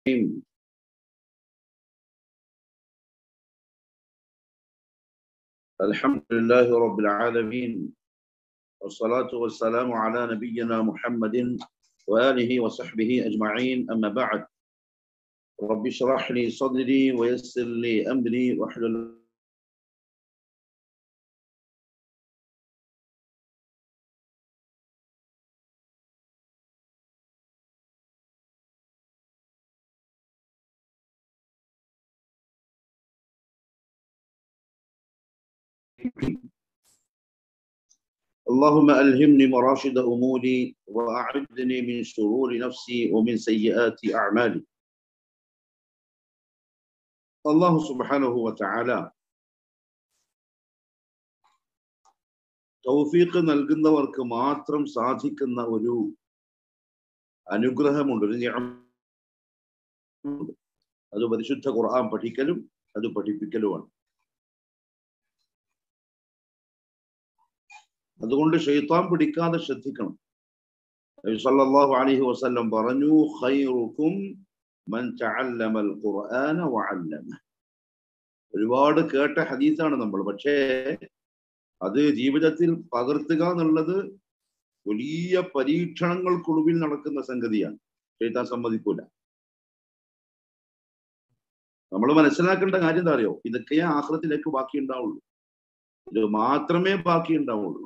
الرحيم الحمد لله رب العالمين والصلاة والسلام على نبينا محمد وآله وصحبه أجمعين أما بعد رب اشرح لي صدري ويسر لي أمري واحلل اللهم ألهمني مراشد أموري وأعذني من شرور نفسي ومن سيئات أعمالي الله سبحانه وتعالى തൗഫീഖ് നൽകുന്നവർക്ക് മാത്രം സാധിക്കുന്ന ഒരു അനുഗ്രഹമുണ്ട് ഒരു നിഅമത്തുണ്ട്. അത് പരിശുദ്ധ ഖുർആൻ പഠിക്കലും അത് പഠിപ്പിക്കലുമാണ് അതുകൊണ്ട് ഷെയ്ത്താൻ പിടിക്കാതെ ശ്രദ്ധിക്കണം നബി സല്ലല്ലാഹു അലൈഹി വസല്ലം പറഞ്ഞു ഖൈറുക്കും മൻ തഅല്ലമൽ ഖുർആന വഅല്ലമ ഒരുപാട് കേട്ട ഹദീസാണ് നമ്മൾ പക്ഷേ അത് ജീവിതത്തിൽ പകർത്തുക എന്നുള്ളത് വലിയ പരീക്ഷണങ്ങൾക്കൊടുവിൽ നടക്കുന്ന സംഗതിയാണ് ഷെയ്ത്താൻ സമ്മതിക്കൂല നമ്മൾ മനസ്സിലാക്കേണ്ട കാര്യം എന്താ അറിയോ ഇതൊക്കെ ആഹ്ലത്തിലേക്ക് ബാക്കി ഉണ്ടാവുള്ളൂ ഇത് മാത്രമേ ബാക്കി ഉണ്ടാവുള്ളൂ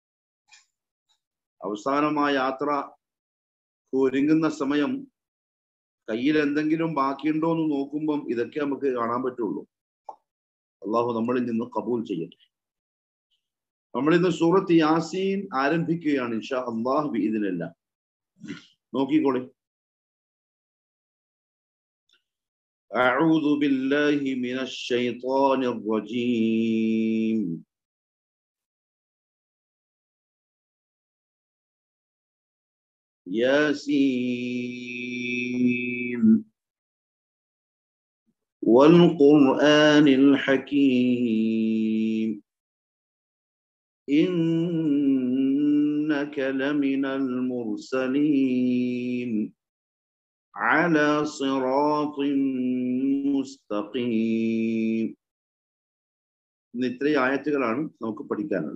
അവസാനമായ യാത്ര ഒരുങ്ങുന്ന സമയം കയ്യിൽ എന്തെങ്കിലും ബാക്കിയുണ്ടോ എന്ന് നോക്കുമ്പം ഇതൊക്കെ നമുക്ക് കാണാൻ പറ്റുള്ളൂ അള്ളാഹു നമ്മളിൽ നിന്ന് കബൂൽ ചെയ്യട്ടെ നമ്മൾ ഇന്ന് സൂറത്ത് യാസീൻ ആരംഭിക്കുകയാണ് ഇൻഷാ അള്ളാഹു ഇതിനല്ല നോക്കിക്കോളെ أعوذ بالله من الشيطان الرجيم ياسين والقرآن الحكيم إنك لمن المرسلين على صراط مستقيم ഇന്ന് ഇത്രയും ആയത്തുകളാണ് നമുക്ക് പഠിക്കാനുള്ളത്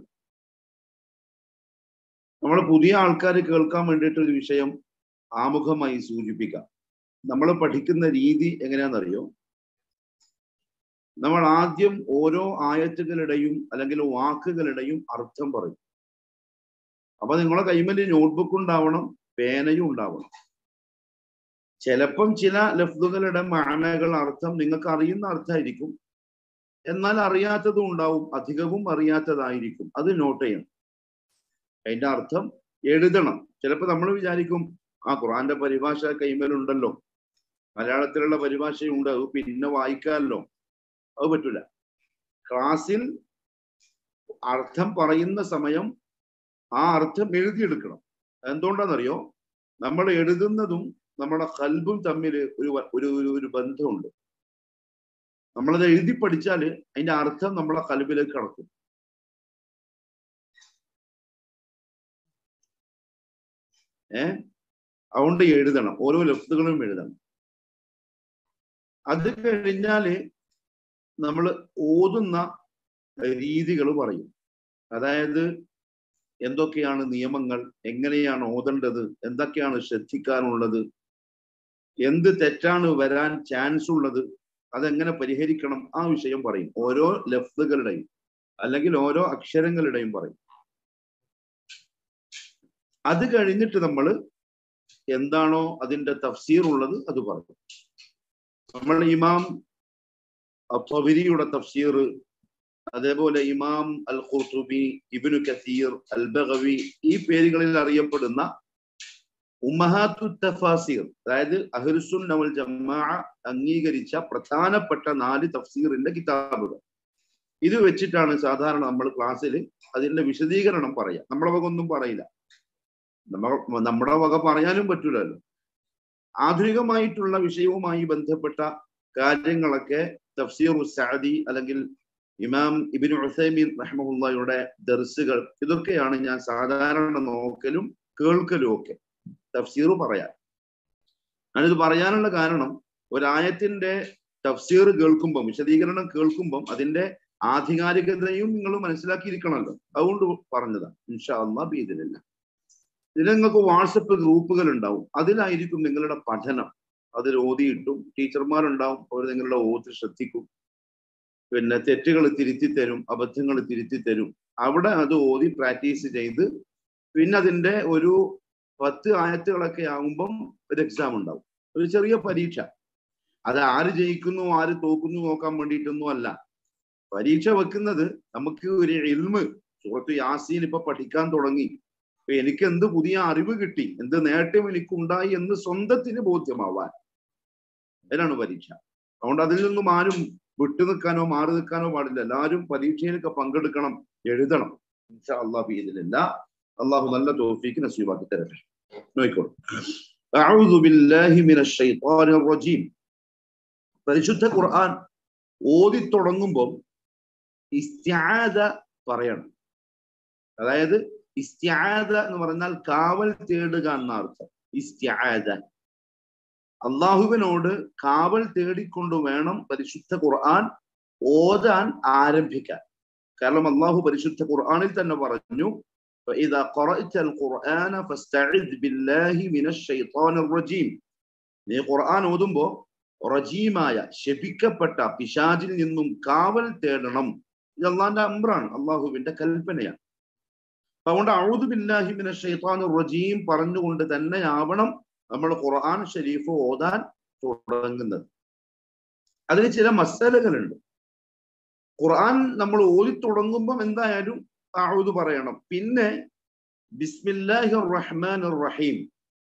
നമ്മൾ പുതിയ ആൾക്കാർ കേൾക്കാൻ വേണ്ടിയിട്ട് ഒരു വിഷയം ആമുഖമായി സൂചിപ്പിക്കാം നമ്മൾ പഠിക്കുന്ന രീതി എങ്ങനെയാണെന്നറിയോ നമ്മൾ ആദ്യം ഓരോ ആയത്തുകളുടെയും അല്ലെങ്കിൽ വാക്കുകളുടെയും അർത്ഥം പറയും അപ്പൊ നിങ്ങളെ കൈമല് നോട്ട്ബുക്ക് ഉണ്ടാവണം പേനയും ഉണ്ടാവണം ചിലപ്പം ചില ലഫ്തുകളുടെ മാനകൾ അർത്ഥം നിങ്ങൾക്ക് അറിയുന്ന അർത്ഥമായിരിക്കും എന്നാൽ അറിയാത്തതും ഉണ്ടാവും അധികവും അറിയാത്തതായിരിക്കും അത് നോട്ട് ചെയ്യണം അതിന്റെ അർത്ഥം എഴുതണം ചിലപ്പോൾ നമ്മൾ വിചാരിക്കും ആ ഖുറാന്റെ പരിഭാഷ കൈമേലുണ്ടല്ലോ മലയാളത്തിലുള്ള പരിഭാഷയുണ്ട് അത് പിന്നെ വായിക്കാമല്ലോ അത് പറ്റൂല ക്ലാസ്സിൽ അർത്ഥം പറയുന്ന സമയം ആ അർത്ഥം എഴുതിയെടുക്കണം എന്തുകൊണ്ടാണെന്നറിയോ നമ്മൾ എഴുതുന്നതും നമ്മുടെ കൽബും തമ്മിൽ ഒരു ഒരു ഒരു ബന്ധമുണ്ട് നമ്മളത് എഴുതി പഠിച്ചാൽ അതിന്റെ അർത്ഥം നമ്മളെ കൽബിലേക്ക് കടക്കും ഏ അതുകൊണ്ട് എഴുതണം ഓരോ ലഫ്തുകളും എഴുതണം അത് കഴിഞ്ഞാല് നമ്മൾ ഓതുന്ന രീതികൾ പറയും അതായത് എന്തൊക്കെയാണ് നിയമങ്ങൾ എങ്ങനെയാണ് ഓതേണ്ടത് എന്തൊക്കെയാണ് ശ്രദ്ധിക്കാനുള്ളത് എന്ത് തെറ്റാണ് വരാൻ ചാൻസ് ഉള്ളത് അതെങ്ങനെ പരിഹരിക്കണം ആ വിഷയം പറയും ഓരോ ലഫ്തുകളുടെയും അല്ലെങ്കിൽ ഓരോ അക്ഷരങ്ങളുടെയും പറയും അത് കഴിഞ്ഞിട്ട് നമ്മൾ എന്താണോ അതിന്റെ തഫ്സീർ ഉള്ളത് അത് പറയും നമ്മൾ ഇമാം തൊബിരിയുടെ തഫ്സീർ അതേപോലെ ഇമാം അൽ ഖുർത്തുബി ഇബിനു കസീർ അൽ ബഗവി ഈ പേരുകളിൽ അറിയപ്പെടുന്ന ഉമ്മഹാത്തു തഫാസീർ അതായത് അഹ്ലുസുൻ നവൽ ജമാ അംഗീകരിച്ച പ്രധാനപ്പെട്ട നാല് തഫ്സീറിന്റെ കിതാബുകൾ ഇത് വെച്ചിട്ടാണ് സാധാരണ നമ്മൾ ക്ലാസ്സിൽ അതിന്റെ വിശദീകരണം പറയാം നമ്മളെ വക ഒന്നും പറയില്ല നമ്മ നമ്മുടെ വക പറയാനും പറ്റൂലല്ലോ ആധുനികമായിട്ടുള്ള വിഷയവുമായി ബന്ധപ്പെട്ട കാര്യങ്ങളൊക്കെ തഫ്സീർ സാദി അല്ലെങ്കിൽ ഇമാം ഇബിൻ ഉസൈമീൻ റഹ്മുള്ളയുടെ ദർസുകൾ ഇതൊക്കെയാണ് ഞാൻ സാധാരണ നോക്കലും കേൾക്കലും ഒക്കെ തഫ്സീർ പറയാൻ ഞാനിത് പറയാനുള്ള കാരണം ഒരായത്തിന്റെ തഫ്സീർ കേൾക്കുമ്പം വിശദീകരണം കേൾക്കുമ്പം അതിന്റെ ആധികാരികതയും നിങ്ങൾ മനസ്സിലാക്കിയിരിക്കണമല്ലോ അതുകൊണ്ട് പറഞ്ഞതാ ഇൻഷാ അള്ളാ ബീദിനില്ല ഇതിൽ നിങ്ങൾക്ക് വാട്സപ്പ് ഗ്രൂപ്പുകൾ ഉണ്ടാവും അതിലായിരിക്കും നിങ്ങളുടെ പഠനം അതിൽ ഓതിയിട്ടും ടീച്ചർമാരുണ്ടാവും അവർ നിങ്ങളുടെ ഓത്ത് ശ്രദ്ധിക്കും പിന്നെ തെറ്റുകൾ തിരുത്തി തരും അബദ്ധങ്ങൾ തിരുത്തി തരും അവിടെ അത് ഓതി പ്രാക്ടീസ് ചെയ്ത് പിന്നെ അതിന്റെ ഒരു പത്ത് ആയത്തുകളൊക്കെ ആകുമ്പം ഒരു എക്സാം ഉണ്ടാവും ഒരു ചെറിയ പരീക്ഷ അത് ആര് ജയിക്കുന്നു ആര് തോക്കുന്നു നോക്കാൻ വേണ്ടിയിട്ടൊന്നും അല്ല പരീക്ഷ വെക്കുന്നത് നമുക്ക് ഒരു ഇൽമ് സുഹൃത്ത് യാസീൻ ഇപ്പൊ പഠിക്കാൻ തുടങ്ങി അപ്പൊ എനിക്ക് എന്ത് പുതിയ അറിവ് കിട്ടി എന്ത് നേട്ടം എനിക്കുണ്ടായി എന്ന് സ്വന്തത്തിന് ബോധ്യമാവാൻ അതിനാണ് പരീക്ഷ അതുകൊണ്ട് അതിൽ നിന്നും ആരും വിട്ടു നിൽക്കാനോ മാറി നിൽക്കാനോ പാടില്ല എല്ലാവരും പരീക്ഷയിലൊക്കെ പങ്കെടുക്കണം എഴുതണം ഇൻഷാ അള്ളാഹ് ഇതിലില്ല അള്ളാഹു നല്ല തോഫിക്ക് നസീബാക്കി തരട്ടെ നോക്കിക്കോളൂ أعوذ بالله من الشيطان الرجيم പരിശുദ്ധ ഖുർആൻ ഓതി തുടങ്ങുമ്പോൾ ഇസ്ത്യാദ പറയണം അതായത് ഇസ്ത്യാദ എന്ന് പറഞ്ഞാൽ കാവൽ തേടുക എന്ന അർത്ഥം ഇസ്ത്യാദ അള്ളാഹുവിനോട് കാവൽ തേടിക്കൊണ്ട് വേണം പരിശുദ്ധ ഖുർആൻ ഓതാൻ ആരംഭിക്കാൻ കാരണം അള്ളാഹു പരിശുദ്ധ ഖുർആനിൽ തന്നെ പറഞ്ഞു فإذا قرأت القرآن فاستعذ بالله من الشيطان الرجيم നീ ഖുർആൻ ഓതുമ്പോ റജീമായ ശപിക്കപ്പെട്ട പിശാചിൽ നിന്നും കാവൽ തേടണം ഇത് അള്ളാന്റെ അമ്രാണ് അള്ളാഹുവിന്റെ കൽപ്പനയാണ് അപ്പൊ അതുകൊണ്ട് ഔദു ബില്ലാഹി മിന ഷൈത്താൻ റജീം പറഞ്ഞുകൊണ്ട് തന്നെയാവണം നമ്മൾ ഖുർആൻ ഷരീഫ് ഓതാൻ തുടങ്ങുന്നത് അതിന് ചില മസലകളുണ്ട് ഖുർആൻ നമ്മൾ ഓതി തുടങ്ങുമ്പം എന്തായാലും ഔദു പറയണം പിന്നെ ബിസ്മില്ലാഹി റഹ്മാൻ റഹീം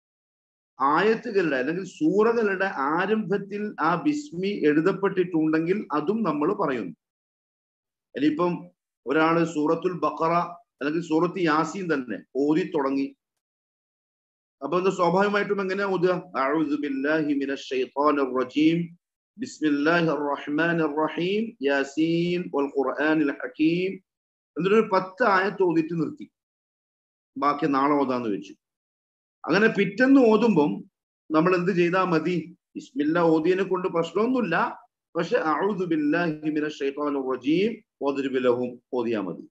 ആയത്തുകളുടെ അല്ലെങ്കിൽ സൂറകളുടെ ആരംഭത്തിൽ ആ ബിസ്മി എഴുതപ്പെട്ടിട്ടുണ്ടെങ്കിൽ അതും നമ്മൾ പറയുന്നു ഇനിയിപ്പം ഒരാള് സൂറത്തുൽ ബക്കറ അല്ലെങ്കിൽ സൂറത്ത് യാസീൻ തന്നെ ഓതി തുടങ്ങി അപ്പൊ ഇത് സ്വാഭാവികമായിട്ടും എങ്ങനെയാ ഓതുക അഊദു ബില്ലാഹി മിനശ് ശൈത്താനിർ റജീം ബിസ്മില്ലാഹിർ റഹ്മാനിർ റഹീം യാസീൻ വൽ ഖുർആനിൽ ഹകീം എന്നിട്ടൊരു പത്ത് ആയത്ത് ഓതിട്ട് നിർത്തി ബാക്കി നാളെ ഓതാന്ന് വെച്ചു അങ്ങനെ പിറ്റെന്ന് ഓതുമ്പം നമ്മൾ എന്ത് ചെയ്താൽ മതി ബിസ്മില്ല ഓതിയനെ കൊണ്ട് പ്രശ്നമൊന്നുമില്ല പക്ഷെ അഊദു ബില്ലാഹി മിനശ് ശൈത്താനിർ റജീം ഓതിരി ലഹും ഓതിയാ മതി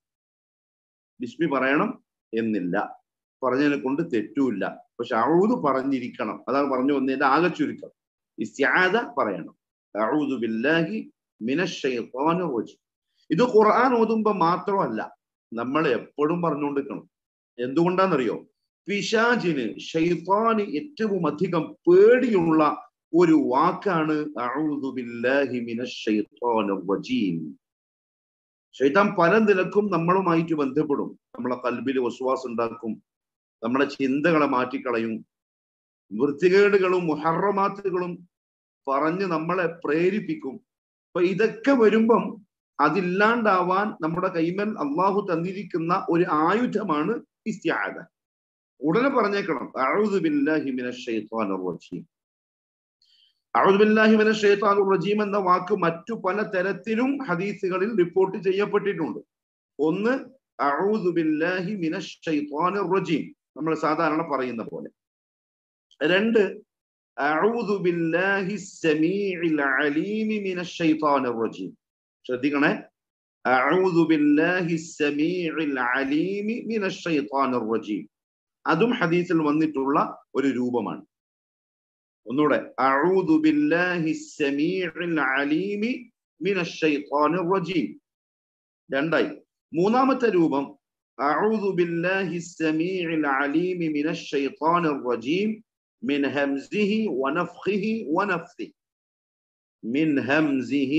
ബിസ്മി പറയണം എന്നില്ല പറഞ്ഞതിനെ കൊണ്ട് തെറ്റുമില്ല പക്ഷെ അഴുതു പറഞ്ഞിരിക്കണം അതാണ് പറഞ്ഞു വന്നതിന്റെ ആകെ ചുരുക്കം ഇസ്യാദ പറയണം അഊദു ബില്ലാഹി മിനശ് ശൈത്താനിർ റജീം ഇത് ഖുർആൻ ഓതുമ്പോ മാത്രമല്ല നമ്മൾ എപ്പോഴും പറഞ്ഞുകൊണ്ടിരിക്കണം എന്തുകൊണ്ടാണെന്നറിയോ പിശാചിന് ഷെയ്ത്താന് ഏറ്റവും അധികം പേടിയുള്ള ഒരു വാക്കാണ് അഊദു ബില്ലാഹി മിനശ് ശൈത്താനിർ റജീം ഷെയ്ത്താൻ പല നിലക്കും നമ്മളുമായിട്ട് ബന്ധപ്പെടും നമ്മളെ കൽബിൽ വസുവാസം ഉണ്ടാക്കും നമ്മളെ ചിന്തകളെ മാറ്റിക്കളയും വൃത്തികേടുകളും മുഹറമാത്തുകളും പറഞ്ഞ് നമ്മളെ പ്രേരിപ്പിക്കും അപ്പൊ ഇതൊക്കെ വരുമ്പം അതില്ലാണ്ടാവാൻ നമ്മുടെ കൈമൽ അള്ളാഹു തന്നിരിക്കുന്ന ഒരു ആയുധമാണ് ഇസ്ത്യാദ ഉടനെ പറഞ്ഞേക്കണം അഊദു ബില്ലാഹി മിനശ് ശൈത്താനിർ റജീം അഊദു ബില്ലാഹി മിനശ് ശൈത്താനിർ റജീം എന്ന വാക്ക് മറ്റു പല തരത്തിലും ഹദീസുകളിൽ റിപ്പോർട്ട് ചെയ്യപ്പെട്ടിട്ടുണ്ട് ഒന്ന് അഊദു ബില്ലാഹി മിനശ് ശൈത്താനിർ റജീം നമ്മൾ സാധാരണ പറയുന്ന പോലെ രണ്ട് അഊദു ബില്ലാഹി സമീഇൽ അലീമി മിനശ് ശൈത്താനിർ റജീം ശ്രദ്ധിക്കണേ അഊദു ബില്ലാഹി സമീഇൽ അലീമി മിനശ് ശൈത്താനിർ റജീം അതും ഹദീസിൽ വന്നിട്ടുള്ള ഒരു രൂപമാണ് ഒന്നുകൂടെ അഊദു ബില്ലാഹി സമീഇൽ അലീമി മിനശ് ശൈത്താനിർ റജീം രണ്ടായി മൂന്നാമത്തെ രൂപം അഊദു ബില്ലാഹി സമീഇൽ അലീമി മിനശ് ശൈത്താനിർ റജീം من همزه ونفخه ونفثه من همزه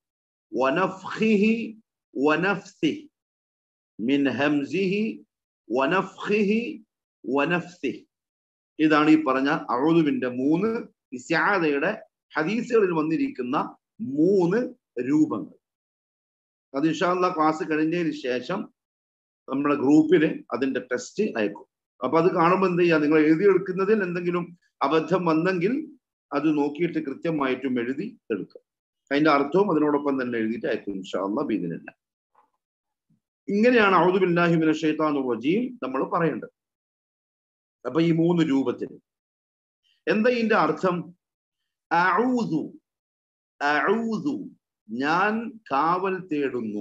ونفخه ونفثه من همزه ونفخه ونفثه ഇതാണ് ഈ പറഞ്ഞ അഴുതുവിന്റെ മൂന്ന് ഇസ്യാദയുടെ ഹദീസുകളിൽ വന്നിരിക്കുന്ന മൂന്ന് രൂപങ്ങൾ അത് ഇൻഷാല്ല ക്ലാസ് കഴിഞ്ഞതിന് ശേഷം നമ്മുടെ ഗ്രൂപ്പിൽ അതിന്റെ ടെസ്റ്റ് അയക്കും അപ്പൊ അത് കാണുമ്പോൾ എന്ത് ചെയ്യുക നിങ്ങൾ എഴുതിയെടുക്കുന്നതിൽ എന്തെങ്കിലും അബദ്ധം വന്നെങ്കിൽ അത് നോക്കിയിട്ട് കൃത്യമായിട്ടും എഴുതി എടുക്കുക അതിന്റെ അർത്ഥവും അതിനോടൊപ്പം തന്നെ എഴുതിയിട്ട് അയക്കും ഇൻഷാല്ല ബീദിനില്ല ഇങ്ങനെയാണ് ഔദുബില്ലാഹിമിന ഷെയ്ത്താൻ റജീം നമ്മൾ പറയേണ്ടത് അപ്പൊ ഈ മൂന്ന് രൂപത്തിൽ എന്താ ഇതിന്റെ അർത്ഥം അഊദു അഊദു ഞാൻ കാവൽ തേടുന്നു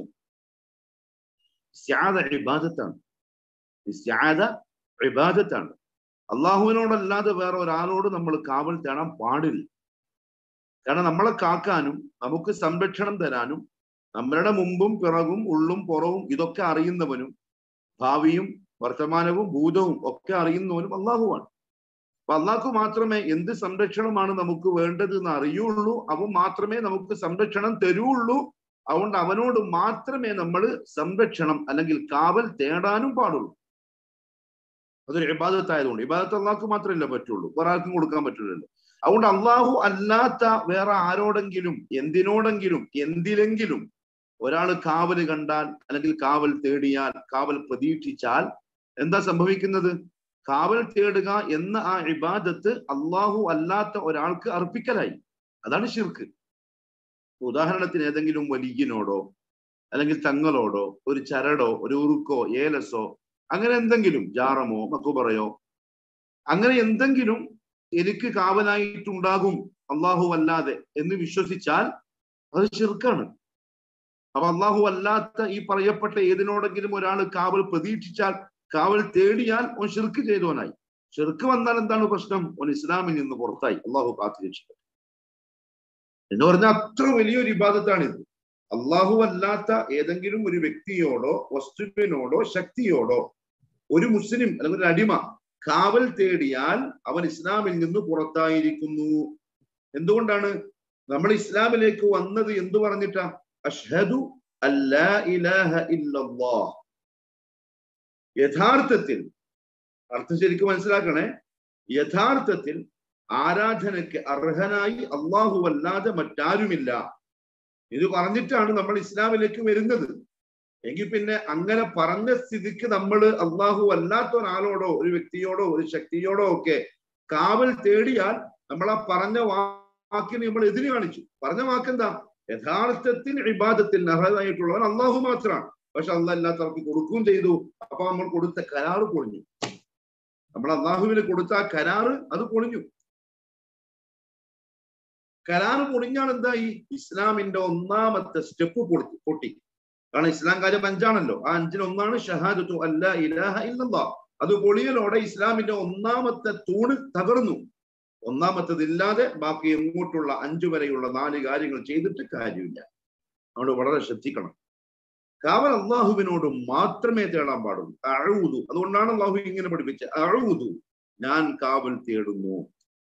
ഇസ്തിആദ ഇബാദത്താണ് ഇസ്തിആദ ഇബാദത്താണ് അള്ളാഹുവിനോടല്ലാതെ വേറെ ഒരാളോട് നമ്മൾ കാവൽ തേടാൻ പാടില്ല കാരണം നമ്മളെ കാക്കാനും നമുക്ക് സംരക്ഷണം തരാനും നമ്മളുടെ മുമ്പും പിറകും ഉള്ളും പുറവും ഇതൊക്കെ അറിയുന്നവനും ഭാവിയും വർത്തമാനവും ഭൂതവും ഒക്കെ അറിയുന്നവനും അള്ളാഹുവാണ് അപ്പൊ അള്ളാഹു മാത്രമേ എന്ത് സംരക്ഷണമാണ് നമുക്ക് വേണ്ടത് എന്ന് അറിയുള്ളൂ അവൻ മാത്രമേ നമുക്ക് സംരക്ഷണം തരുള്ളൂ അതുകൊണ്ട് അവനോട് മാത്രമേ നമ്മൾ സംരക്ഷണം അല്ലെങ്കിൽ കാവൽ തേടാനും പാടുള്ളൂ അതൊരു ഇബാദത്തായതുകൊണ്ട് ഇബാദത്ത് അള്ളാഹ്ക്ക് മാത്രമല്ല പറ്റുള്ളൂ വേറെ ആർക്കും കൊടുക്കാൻ പറ്റില്ലല്ലോ അതുകൊണ്ട് അള്ളാഹു അല്ലാത്ത വേറെ ആരോടെങ്കിലും എന്തിനോടെങ്കിലും എന്തിലെങ്കിലും ഒരാൾ കാവൽ കണ്ടാൽ അല്ലെങ്കിൽ കാവൽ തേടിയാൽ കാവൽ പ്രതീക്ഷിച്ചാൽ എന്താ സംഭവിക്കുന്നത് കാവൽ തേടുക എന്ന ആ ഇബാദത്ത് അള്ളാഹു അല്ലാത്ത ഒരാൾക്ക് അർപ്പിക്കലായി അതാണ് ഷിർക്ക് ഉദാഹരണത്തിന് ഏതെങ്കിലും വലിയനോടോ അല്ലെങ്കിൽ തങ്ങളോടോ ഒരു ചരടോ ഒരു ഉറുക്കോ ഏലസോ അങ്ങനെ എന്തെങ്കിലും ജാറമോ മക്കുപറയോ അങ്ങനെ എന്തെങ്കിലും എനിക്ക് കാവലായിട്ടുണ്ടാകും അള്ളാഹു അല്ലാതെ എന്ന് വിശ്വസിച്ചാൽ അത് ചെറുക്കാണ് അപ്പൊ അള്ളാഹു അല്ലാത്ത ഈ പറയപ്പെട്ട ഏതിനോടെങ്കിലും ഒരാൾ കാവൽ പ്രതീക്ഷിച്ചാൽ കാവൽ തേടിയാൽ ഓൻ ഷിർക്ക് ചെയ്തവനായി ഷിർക്ക് വന്നാൽ എന്താണ് പ്രശ്നം ഓൻ ഇസ്ലാമിൽ നിന്ന് പുറത്തായി അള്ളാഹു കാത്തു രക്ഷിക്കട്ടെ എന്ന് പറഞ്ഞാൽ അത്ര വലിയൊരു ഇബാദത്താണിത് അള്ളാഹു അല്ലാത്ത ഏതെങ്കിലും ഒരു വ്യക്തിയോടോ വസ്തുവിനോടോ ശക്തിയോടോ ഒരു മുസ്ലിം അല്ലെങ്കിൽ ഒരു അടിമ കാവൽ തേടിയാൽ അവൻ ഇസ്ലാമിൽ നിന്ന് പുറത്തായിരിക്കുന്നു എന്തുകൊണ്ടാണ് നമ്മൾ ഇസ്ലാമിലേക്ക് വന്നത് എന്തു പറഞ്ഞിട്ടാ അഷ്ഹദു അല്ലാ ഇലാഹ ഇല്ലല്ലാഹ് യഥാർത്ഥത്തിൽ അർത്ഥം ശരിക്കും മനസ്സിലാക്കണേ യഥാർത്ഥത്തിൽ ആരാധനയ്ക്ക് അർഹനായി അള്ളാഹു അല്ലാതെ മറ്റാരുമില്ല ഇത് പറഞ്ഞിട്ടാണ് നമ്മൾ ഇസ്ലാമിലേക്ക് വരുന്നത് എങ്കിൽ പിന്നെ അങ്ങനെ പറഞ്ഞ സ്ഥിതിക്ക് നമ്മൾ അള്ളാഹു അല്ലാത്ത ഒരാളോടോ ഒരു വ്യക്തിയോടോ ഒരു ശക്തിയോടോ ഒക്കെ കാവൽ തേടിയാൽ നമ്മൾ ആ പറഞ്ഞ വാക്കിന് നമ്മൾ എതിര് കാണിച്ചു പറഞ്ഞ വാക്കെന്താ യഥാർത്ഥത്തിൽ ഇബാദത്തിൽ അർഹനായിട്ടുള്ളവൻ അള്ളാഹു മാത്രമാണ് പക്ഷെ അള്ളാഹ് അല്ലാത്തവർക്ക് കൊടുക്കുകയും ചെയ്തു അപ്പൊ നമ്മൾ കൊടുത്ത കരാറ് പൊളിഞ്ഞു നമ്മൾ അള്ളാഹുവിന് കൊടുത്ത ആ കരാറ് അത് പൊളിഞ്ഞു കരാറ് പൊളിഞ്ഞാൽ എന്തായി ഇസ്ലാമിന്റെ ഒന്നാമത്തെ സ്റ്റെപ്പ് പൊട്ടി പൊട്ടി കാരണം ഇസ്ലാം കാര്യം അഞ്ചാണല്ലോ ആ അഞ്ചിൽ ഒന്നാണ് ഷഹാദത്തു അല്ല ഇലാഹ ഇല്ലല്ലാ അത് പൊളിയലോടെ ഇസ്ലാമിന്റെ ഒന്നാമത്തെ തൂണ് തകർന്നു ഒന്നാമത്തത് ഇല്ലാതെ ബാക്കി എങ്ങോട്ടുള്ള അഞ്ചു വരെയുള്ള നാല് കാര്യങ്ങൾ ചെയ്തിട്ട് കാര്യമില്ല അതുകൊണ്ട് വളരെ ശ്രദ്ധിക്കണം കാവൽ അള്ളാഹുവിനോട് മാത്രമേ തേടാൻ പാടുള്ളൂ അഴുതു അതുകൊണ്ടാണ് അള്ളാഹു ഇങ്ങനെ പഠിപ്പിച്ചത് അഴുതു ഞാൻ കാവൽ തേടുന്നു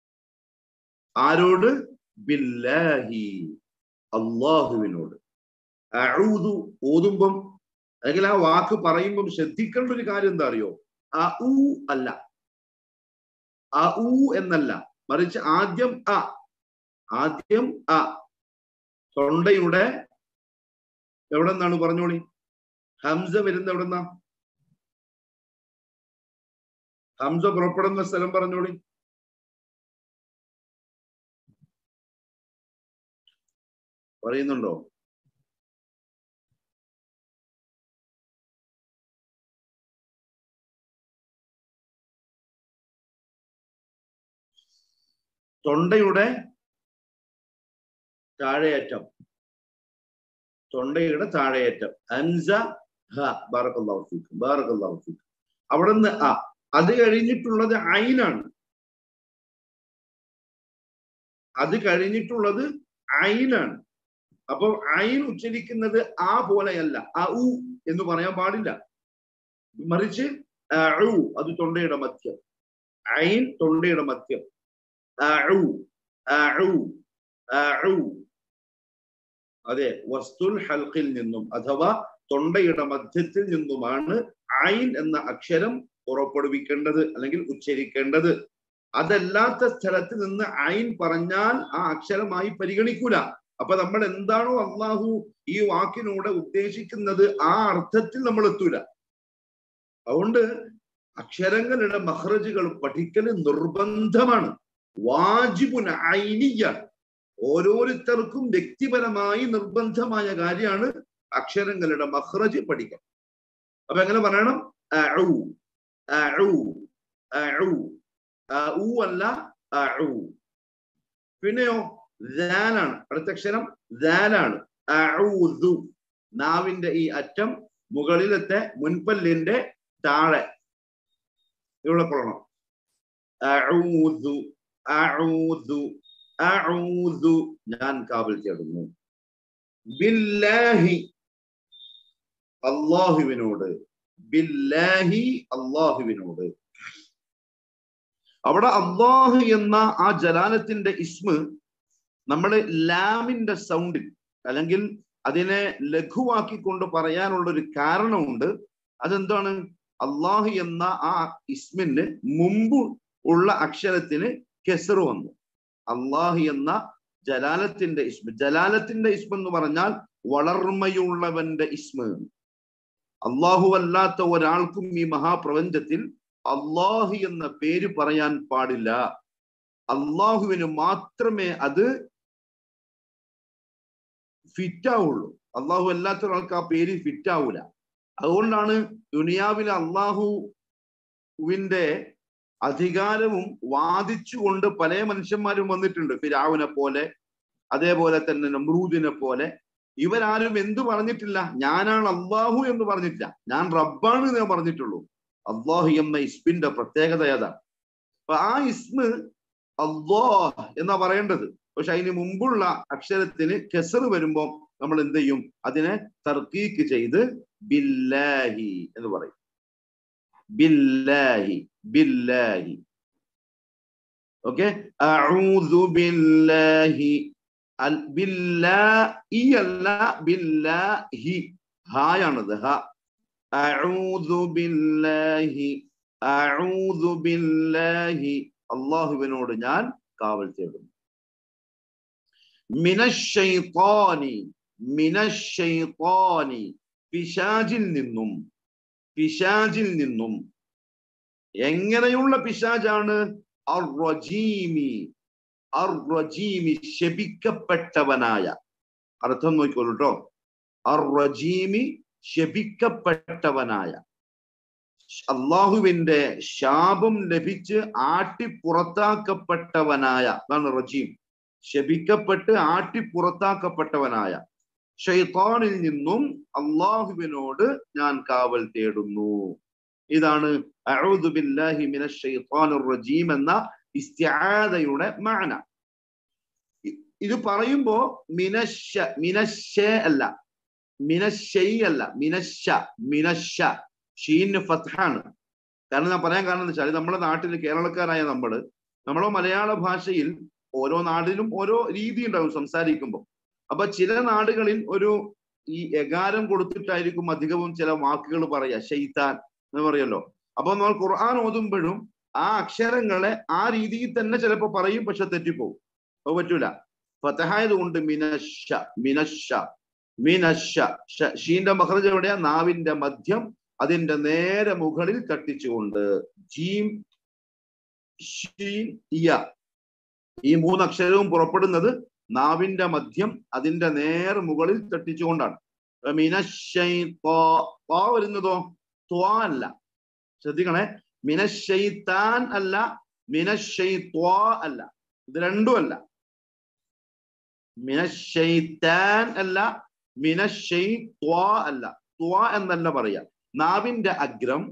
ആരോട് ബില്ലാഹി അള്ളാഹുവിനോട് അഴുതു ഓതുമ്പം അല്ലെങ്കിൽ ആ വാക്ക് പറയുമ്പം ശ്രദ്ധിക്കേണ്ട ഒരു കാര്യം എന്താ അറിയോ അ ഊ അല്ല അ ഊ എന്നല്ല മറിച്ച് ആദ്യം അ ആദ്യം അ തൊണ്ടയുടെ എവിടെ നിന്നാണ് പറഞ്ഞോളി ഹംസ വരുന്ന എവിടെ നിന്നാ ഹംസ പുറപ്പെടുന്ന സ്ഥലം പറഞ്ഞോളി പറയുന്നുണ്ടോ തൊണ്ടയുടെ താഴെയറ്റം തൊണ്ടയുടെ താഴെയറ്റം അൻസ ഹ ബാറക്കല്ലാഹു ഫീക്കും ബാറക്കല്ലാഹു ഫീക്കും അവിടുന്ന് അ അത് കഴിഞ്ഞിട്ടുള്ളത് ഐനാണ് അത് കഴിഞ്ഞിട്ടുള്ളത് ഐനാണ് അപ്പൊ ഐൻ ഉച്ചരിക്കുന്നത് ആ പോലെയല്ല അ ഉ എന്ന് പറയാൻ പാടില്ല മറിച്ച് അ ഉ അത് തൊണ്ടയുടെ മധ്യം ഐൻ തൊണ്ടയുടെ മധ്യം അ ഉ അ ഉ അ ഉ അതെ വസ്തുൽ ഹൽക്കിൽ നിന്നും അഥവാ തൊണ്ടയുടെ മധ്യത്തിൽ നിന്നുമാണ് ഐൻ എന്ന അക്ഷരം പുറപ്പെടുവിക്കേണ്ടത് അല്ലെങ്കിൽ ഉച്ചരിക്കേണ്ടത് അതല്ലാത്ത സ്ഥലത്ത് നിന്ന് ഐൻ പറഞ്ഞാൽ ആ അക്ഷരമായി പരിഗണിക്കൂല അപ്പൊ നമ്മൾ എന്താണോ അള്ളാഹു ഈ വാക്കിനൂടെ ഉദ്ദേശിക്കുന്നത് ആ അർത്ഥത്തിൽ നമ്മൾ എത്തൂല അതുകൊണ്ട് അക്ഷരങ്ങളുടെ മഹ്റജുകൾ പഠിക്കൽ നിർബന്ധമാണ് വാജിബുൻ ഐനിയാണ് ഓരോരുത്തർക്കും വ്യക്തിപരമായി നിർബന്ധമായ കാര്യമാണ് അക്ഷരങ്ങളുടെ മഹ്റജ് പഠിക്കാൻ അപ്പൊ എങ്ങനെ പറയണം അഉ, അഉ, അഉ. അഉ അല്ല അഉ. പിന്നെയോ ദാലാണ് അടുത്ത അക്ഷരം ദാലാണ് അഊദു നാവിന്റെ ഈ അറ്റം മുകളിലത്തെ മുൻപല്ലിന്റെ താഴെ ഇവിടെ കൊള്ളണം അഊദു അഊദു അഊദു ഞാൻ കാവൽ തേടുന്നു ബില്ലാഹി അള്ളാഹുവിനോട് ബില്ലാഹി അള്ളാഹുവിനോട് അവിടെ അള്ളാഹു എന്ന ആ ജലാലത്തിന്റെ ഇസ്മ് നമ്മൾ ലാമിന്റെ സൗണ്ടിൽ അല്ലെങ്കിൽ അതിനെ ലഘുവാക്കിക്കൊണ്ട് പറയാനുള്ള ഒരു കാരണമുണ്ട് അതെന്താണ് അള്ളാഹു എന്ന ആ ഇസ്മിന് മുമ്പ് ഉള്ള അക്ഷരത്തിന് കെസർ വന്നു അള്ളാഹു എന്ന ജലാലത്തിന്റെ ഇസ്മ ജലാലത്തിന്റെ ഇസ്മ എന്ന് പറഞ്ഞാൽ വളർമയുള്ളവന്റെ ഇസ്മ അള്ളാഹു അല്ലാത്ത ഒരാൾക്കും ഈ മഹാപ്രപഞ്ചത്തിൽ അള്ളാഹു എന്ന പേര് പറയാൻ പാടില്ല അള്ളാഹുവിന് മാത്രമേ അത് ഫിറ്റ് ആവുള്ളൂ അള്ളാഹു അല്ലാത്ത ഒരാൾക്ക് ആ പേര് ഫിറ്റ് ആവൂല അതുകൊണ്ടാണ് ദുനിയാവിലെ അള്ളാഹുവിന്റെ അധികാരവും വാദിച്ചുകൊണ്ട് പല മനുഷ്യന്മാരും വന്നിട്ടുണ്ട് ഫിരാവിനെ പോലെ അതേപോലെ തന്നെ നമ്രൂദിനെ പോലെ ഇവരാരും എന്തു പറഞ്ഞിട്ടില്ല ഞാനാണ് അള്ളാഹു എന്ന് പറഞ്ഞിട്ടില്ല ഞാൻ റബ്ബാണ് എന്ന് പറഞ്ഞിട്ടുള്ളൂ അള്ളാഹു എന്ന ഇസ്മിന്റെ പ്രത്യേകത ഏതാണ് അപ്പൊ ആ ഇസ്മ് അള്ളാഹ് എന്നാ പറയേണ്ടത് പക്ഷെ അതിന് മുമ്പുള്ള അക്ഷരത്തിന് കെസർ വരുമ്പോൾ നമ്മൾ എന്ത് ചെയ്യും അതിനെ തർക്കീക്ക് ചെയ്ത് ബില്ലാഹി എന്ന് പറയും ബില്ലാഹി ബില്ലാഹി ഓക്കെ അഊദു ബില്ലാഹി അൽ ബില്ലാഹി അല്ല ബില്ലാഹി ഹായാണത് ഹ അഊദു ബില്ലാഹി അഊദു ബില്ലാഹി അള്ളാഹുവിനോട് ഞാൻ കാവൽ തേടുന്നു മിനശ്ശൈത്താനി മിനശ്ശൈത്താനി പിശാജിൽ നിന്നും പിശാജിൽ നിന്നും എങ്ങനെയുള്ള പിശാജാണ് അർറജീമി അർറജീമി ശപിക്കപ്പെട്ടവനായ അർത്ഥം നോക്കിക്കോളൂ കേട്ടോ അർറജീമി ശപിക്കപ്പെട്ടവനായ അള്ളാഹുവിന്റെ ശാപം ലഭിച്ച് ആട്ടി പുറത്താക്കപ്പെട്ടവനായ അതാണ് റജീം ശപിക്കപ്പെട്ട് ആട്ടി പുറത്താക്കപ്പെട്ടവനായ ഷെയ്ത്താനിൽ നിന്നും അള്ളാഹുവിനോട് ഞാൻ കാവൽ തേടുന്നു ഇതാണ് അഊദു ബില്ലാഹി മിനശ് ഷൈത്താനിർ റജീം എന്ന ഇസ്തിആദയുടെ മാന ഇത് പറയുമ്പോ മിനശ മിനശ അല്ല മിനശൈ അല്ല മിനശ മിനശ ഷീന് ഫത്ഹാണ് കാരണം ഞാൻ പറയാൻ കാരണം എന്താ വെച്ചാൽ നമ്മുടെ നാട്ടിൽ കേരളക്കാരായ നമ്മള് നമ്മുടെ മലയാള ഭാഷയിൽ ഓരോ നാടിലും ഓരോ രീതി ഉണ്ടാവും സംസാരിക്കുമ്പോൾ അപ്പൊ ചില നാടുകളിൽ ഒരു ഈ എകാരം കൊടുത്തിട്ടായിരിക്കും അധികവും ചില വാക്കുകൾ പറയാ ഷെയ്ത്താൻ എന്ന് പറയല്ലോ അപ്പൊ നമ്മൾ ഖുർആൻ ഓതുമ്പോഴും ആ അക്ഷരങ്ങളെ ആ രീതിയിൽ തന്നെ ചിലപ്പോ പറയും പക്ഷെ തെറ്റിപ്പോവും അത് പറ്റൂല ഫതഹായത് കൊണ്ട് മിനശ മിനശ മിനശ ഷീന്റെ മഹ്റജ് എവിടെയാ നാവിന്റെ മധ്യം അതിന്റെ നേരെ മുകളിൽ തട്ടിച്ചുകൊണ്ട് ജീം ഷീൻ ഇയ ഈ മൂന്ന് അക്ഷരവും പുറപ്പെടുന്നത് നാവിന്റെ മധ്യം അതിന്റെ നേർ മുകളിൽ തട്ടിച്ചുകൊണ്ടാണ് വരുന്നതോ ത്വാ അല്ല ശ്രദ്ധിക്കണേ മിനശൈത്താൻ അല്ല മിനശൈത്വാ അല്ല ഇത് രണ്ടും അല്ല മിനശൈത്താൻ അല്ല മിനശൈത്വാ അല്ല ത്വാ എന്നല്ല പറയാ നാവിന്റെ അഗ്രം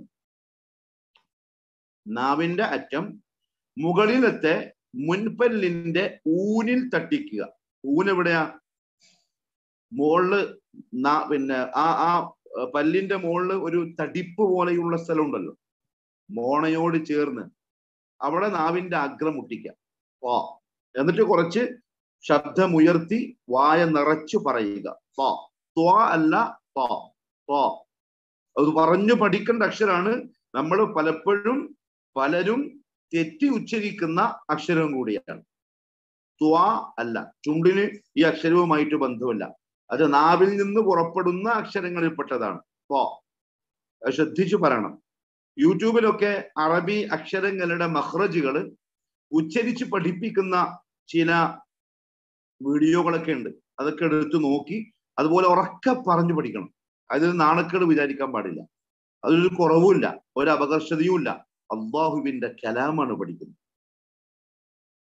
നാവിന്റെ അറ്റം മുകളിലത്തെ മുൻപല്ലിന്റെ ഊനിൽ തട്ടിക്കുക ഊൻ എവിടെയാ മുകളില് പിന്നെ ആ ആ പല്ലിന്റെ മുകളില് ഒരു തടിപ്പ് പോലെയുള്ള സ്ഥലം ഉണ്ടല്ലോ മോണയോട് ചേർന്ന് അവിടെ നാവിന്റെ അഗ്രം മുട്ടിക്കുക പോ എന്നിട്ട് കുറച്ച് ശബ്ദമുയർത്തി വായ നിറച്ചു പറയുക പോ ത്വ അല്ല പോ പോ അത് പറഞ്ഞു പഠിക്കേണ്ട അക്ഷരാണ് നമ്മൾ പലപ്പോഴും പലരും തെറ്റി ഉച്ചരിക്കുന്ന അക്ഷരവും കൂടിയാണ് ത്വ അല്ല ചുണ്ടിന് ഈ അക്ഷരവുമായിട്ട് ബന്ധമില്ല അത് നാവിൽ നിന്ന് പുറപ്പെടുന്ന അക്ഷരങ്ങളിൽപ്പെട്ടതാണ് പോ ശ്രദ്ധിച്ചു പറയണം യൂട്യൂബിലൊക്കെ അറബി അക്ഷരങ്ങളുടെ മഹ്റജുകൾ ഉച്ചരിച്ച് പഠിപ്പിക്കുന്ന ചില വീഡിയോകളൊക്കെ ഉണ്ട് അതൊക്കെ എടുത്തു നോക്കി അതുപോലെ ഉറക്കെ പറഞ്ഞു പഠിക്കണം അതിൽ നാണക്കേട് വിചാരിക്കാൻ പാടില്ല അതിലൊരു കുറവുമില്ല ഒരു അപകർഷതയും ഇല്ല അള്ളാഹുവിന്റെ കലാമാണ് പഠിക്കുന്നത്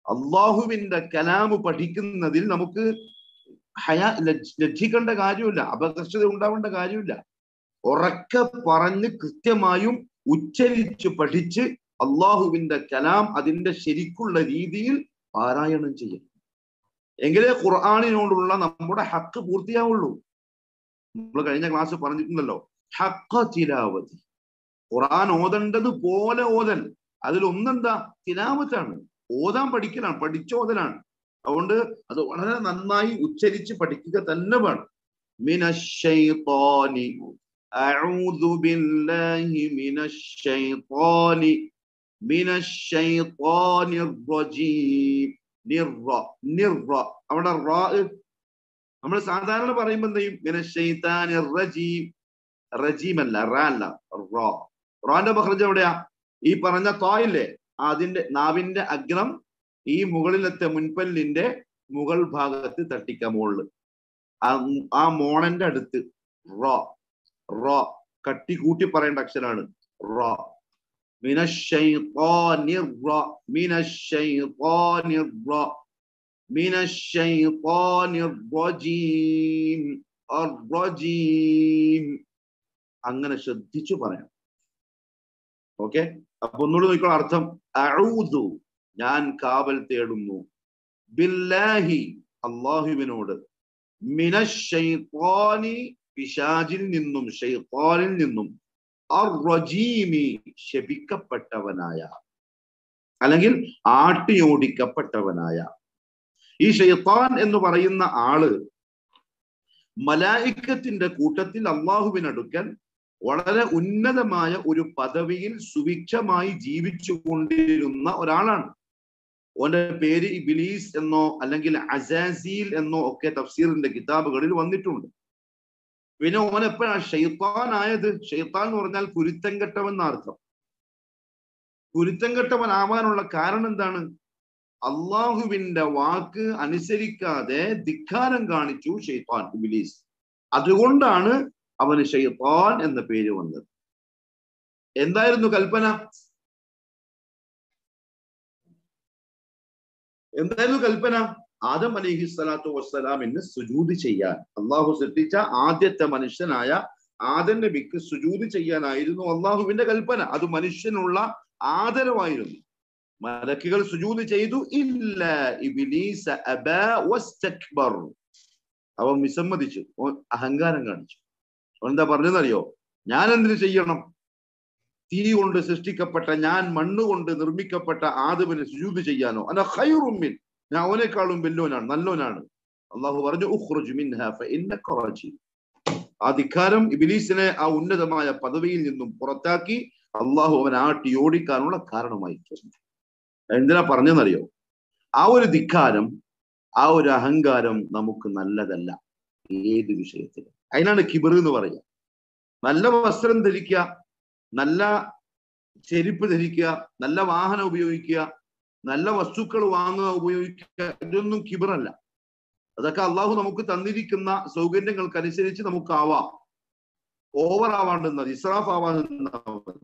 അള്ളാഹുവിന്റെ കലാമ് പഠിക്കുന്നതിൽ നമുക്ക് ഹയാ ലജ്ജ- ലജ്ജിക്കേണ്ട കാര്യമില്ല അപകർഷത ഉണ്ടാവേണ്ട കാര്യമില്ല ഉറക്കെ പറഞ്ഞ് കൃത്യമായും ഉച്ചരിച്ച് പഠിച്ച് അള്ളാഹുവിന്റെ കലാം അതിന്റെ ശരിക്കുള്ള രീതിയിൽ പാരായണം ചെയ്യണം എങ്കിലേ ഖുർആാനിനോടുള്ള നമ്മുടെ ഹക്ക് പൂർത്തിയാവുള്ളൂ നമ്മൾ കഴിഞ്ഞ ക്ലാസ് പറഞ്ഞിട്ടുണ്ടല്ലോ ഹക്ക തിലാവതി ഖുർആൻ ഓതേണ്ടത് പോലെ ഓതൽ അതിൽ ഒന്നെന്താ തിലാവത്താണ് ഓതാൻ പഠിക്കലാണ് പഠിച്ചോതലാണ് അതുകൊണ്ട് അത് വളരെ നന്നായി ഉച്ചരിച്ച് പഠിക്കുക തന്നെ വേണം മിനശ്ശൈത്വാനി അഊദു ബില്ലാഹി മിനശ്ശൈത്വാനി മിനശ്ശൈത്വാനിർ റജീം നിർറ നിർറ അവിടെ റാ നമ്മൾ സാധാരണ പറയുമ്പോൾ എന്ത് ചെയ്യും മിനശ്ശൈത്താനിർ റജീം റജീം അല്ല റ അല്ല റോ റോന്റെ മഹ്റജ് എവിടെയാ ഈ പറഞ്ഞ തോയില്ലേ അതിന്റെ നാവിന്റെ അഗ്രം ഈ മുകളിലത്തെ മുൻപല്ലിന്റെ മുകൾ ഭാഗത്ത് തട്ടിക്ക മുകളില് ആ ആ മോണന്റെ അടുത്ത് റോ റോ കട്ടി കൂട്ടി പറയേണ്ട അക്ഷരാണ് റോ മിനശ്ശൈത്വാനിർ റ മിനശ്ശൈത്വാനിർ റ മിനശ്ശൈത്വാനിർ റജീം അർറജീം അങ്ങനെ ശ്രദ്ധിച്ചു പറയാം ഓക്കെ അപ്പൊ ഒന്നുകൂടി നോക്കിക്കോളാം അർത്ഥം അഊദു ഞാൻ കാവൽ തേടുന്നു ബില്ലാഹി അള്ളാഹുവിനോട് മിനശ്ശൈത്വാനി പിശാജിൽ നിന്നും ഷെയ്ത്താനിൽ നിന്നും അർറജീമി ശപിക്കപ്പെട്ടവനായ അല്ലെങ്കിൽ ആട്ടിയോടിക്കപ്പെട്ടവനായ ഈ ഷെയ്ത്താൻ എന്ന് പറയുന്ന ആള് മലായിക്കത്തിന്റെ കൂട്ടത്തിൽ അള്ളാഹുവിനടുക്കൽ വളരെ ഉന്നതമായ ഒരു പദവിയിൽ സുഭിക്ഷമായി ജീവിച്ചു കൊണ്ടിരുന്ന ഒരാളാണ് ഓന്റെ പേര് ഇബിലീസ് എന്നോ അല്ലെങ്കിൽ അസാസീൽ എന്നോ ഒക്കെ തഫ്സീറിന്റെ കിതാബുകളിൽ വന്നിട്ടുണ്ട് പിന്നെ ഓൻ എപ്പോഴാണ് ഷെയ്ത്താൻ ആയത് ഷെയ്ത്താൻ എന്ന് പറഞ്ഞാൽ കുരുത്തം കെട്ടവൻ എന്നർത്ഥം കുരുത്തം കെട്ടവൻ ആവാനുള്ള കാരണം എന്താണ് അള്ളാഹുവിന്റെ വാക്ക് അനുസരിക്കാതെ ധിക്കാരം കാണിച്ചു ഷെയ്ത്താൻ ഇബിലീസ് അതുകൊണ്ടാണ് അവന് ഷെയ്ത്താൻ എന്ന പേര് വന്നത് എന്തായിരുന്നു കൽപ്പന എന്തായിരുന്നു കൽപ്പന ആദം അലിഹി സ്വലാത്തു വസ്സലാമിന് സുജൂത് ചെയ്യാൻ അള്ളാഹു സൃഷ്ടിച്ച ആദ്യത്തെ മനുഷ്യനായ ആദം നബിക്ക് സുജൂത് ചെയ്യാനായിരുന്നു അള്ളാഹുവിന്റെ കൽപ്പന അത് മനുഷ്യനുള്ള ആദരവായിരുന്നു മലക്കുകൾ സുജൂത് ചെയ്തു ഇല്ല ഇബിലീസ അബാ വസ്തക്ബർ അവൻ വിസമ്മതിച്ചു അവൻ അഹങ്കാരം കാണിച്ചു അവൻ എന്താ പറഞ്ഞതെന്നറിയോ ഞാൻ എന്തിനു ചെയ്യണം തീ കൊണ്ട് സൃഷ്ടിക്കപ്പെട്ട ഞാൻ മണ്ണ് കൊണ്ട് നിർമ്മിക്കപ്പെട്ട ആദമിന് സുജൂത് ചെയ്യാനോ അല്ല ഹൈറുമിൻ ഞാൻ അവനേക്കാളും വല്ലോനാണ് നല്ലോനാണ് അള്ളാഹു പറഞ്ഞു ഉഖ്റുജ് മിൻഹാ ഫഇന്നക റജീം ആ ധിക്കാരം ഇബിലീസിനെ ആ ഉന്നതമായ പദവിയിൽ നിന്നും പുറത്താക്കി അള്ളാഹു അവൻ ആട്ടി ഓടിക്കാനുള്ള കാരണമായി തീർന്നു എന്തിനാ പറഞ്ഞെന്നറിയോ ആ ഒരു ധിക്കാരം ആ ഒരു അഹങ്കാരം നമുക്ക് നല്ലതല്ല ഏത് വിഷയത്തിലും അതിനാണ് കിബർ എന്ന് പറയുക നല്ല വസ്ത്രം ധരിക്കുക നല്ല ചെരുപ്പ് ധരിക്കുക നല്ല വാഹനം ഉപയോഗിക്കുക നല്ല വസ്തുക്കൾ വാങ്ങുക ഉപയോഗിക്കുക ഇതൊന്നും കിബറല്ല അതൊക്കെ അള്ളാഹു നമുക്ക് തന്നിരിക്കുന്ന സൗകര്യങ്ങൾക്കനുസരിച്ച് നമുക്ക് ആവാം ഓവർ ആവാണ്ടെന്നത് ഇസ്രാഫ് ആവാണ്ടെന്നത്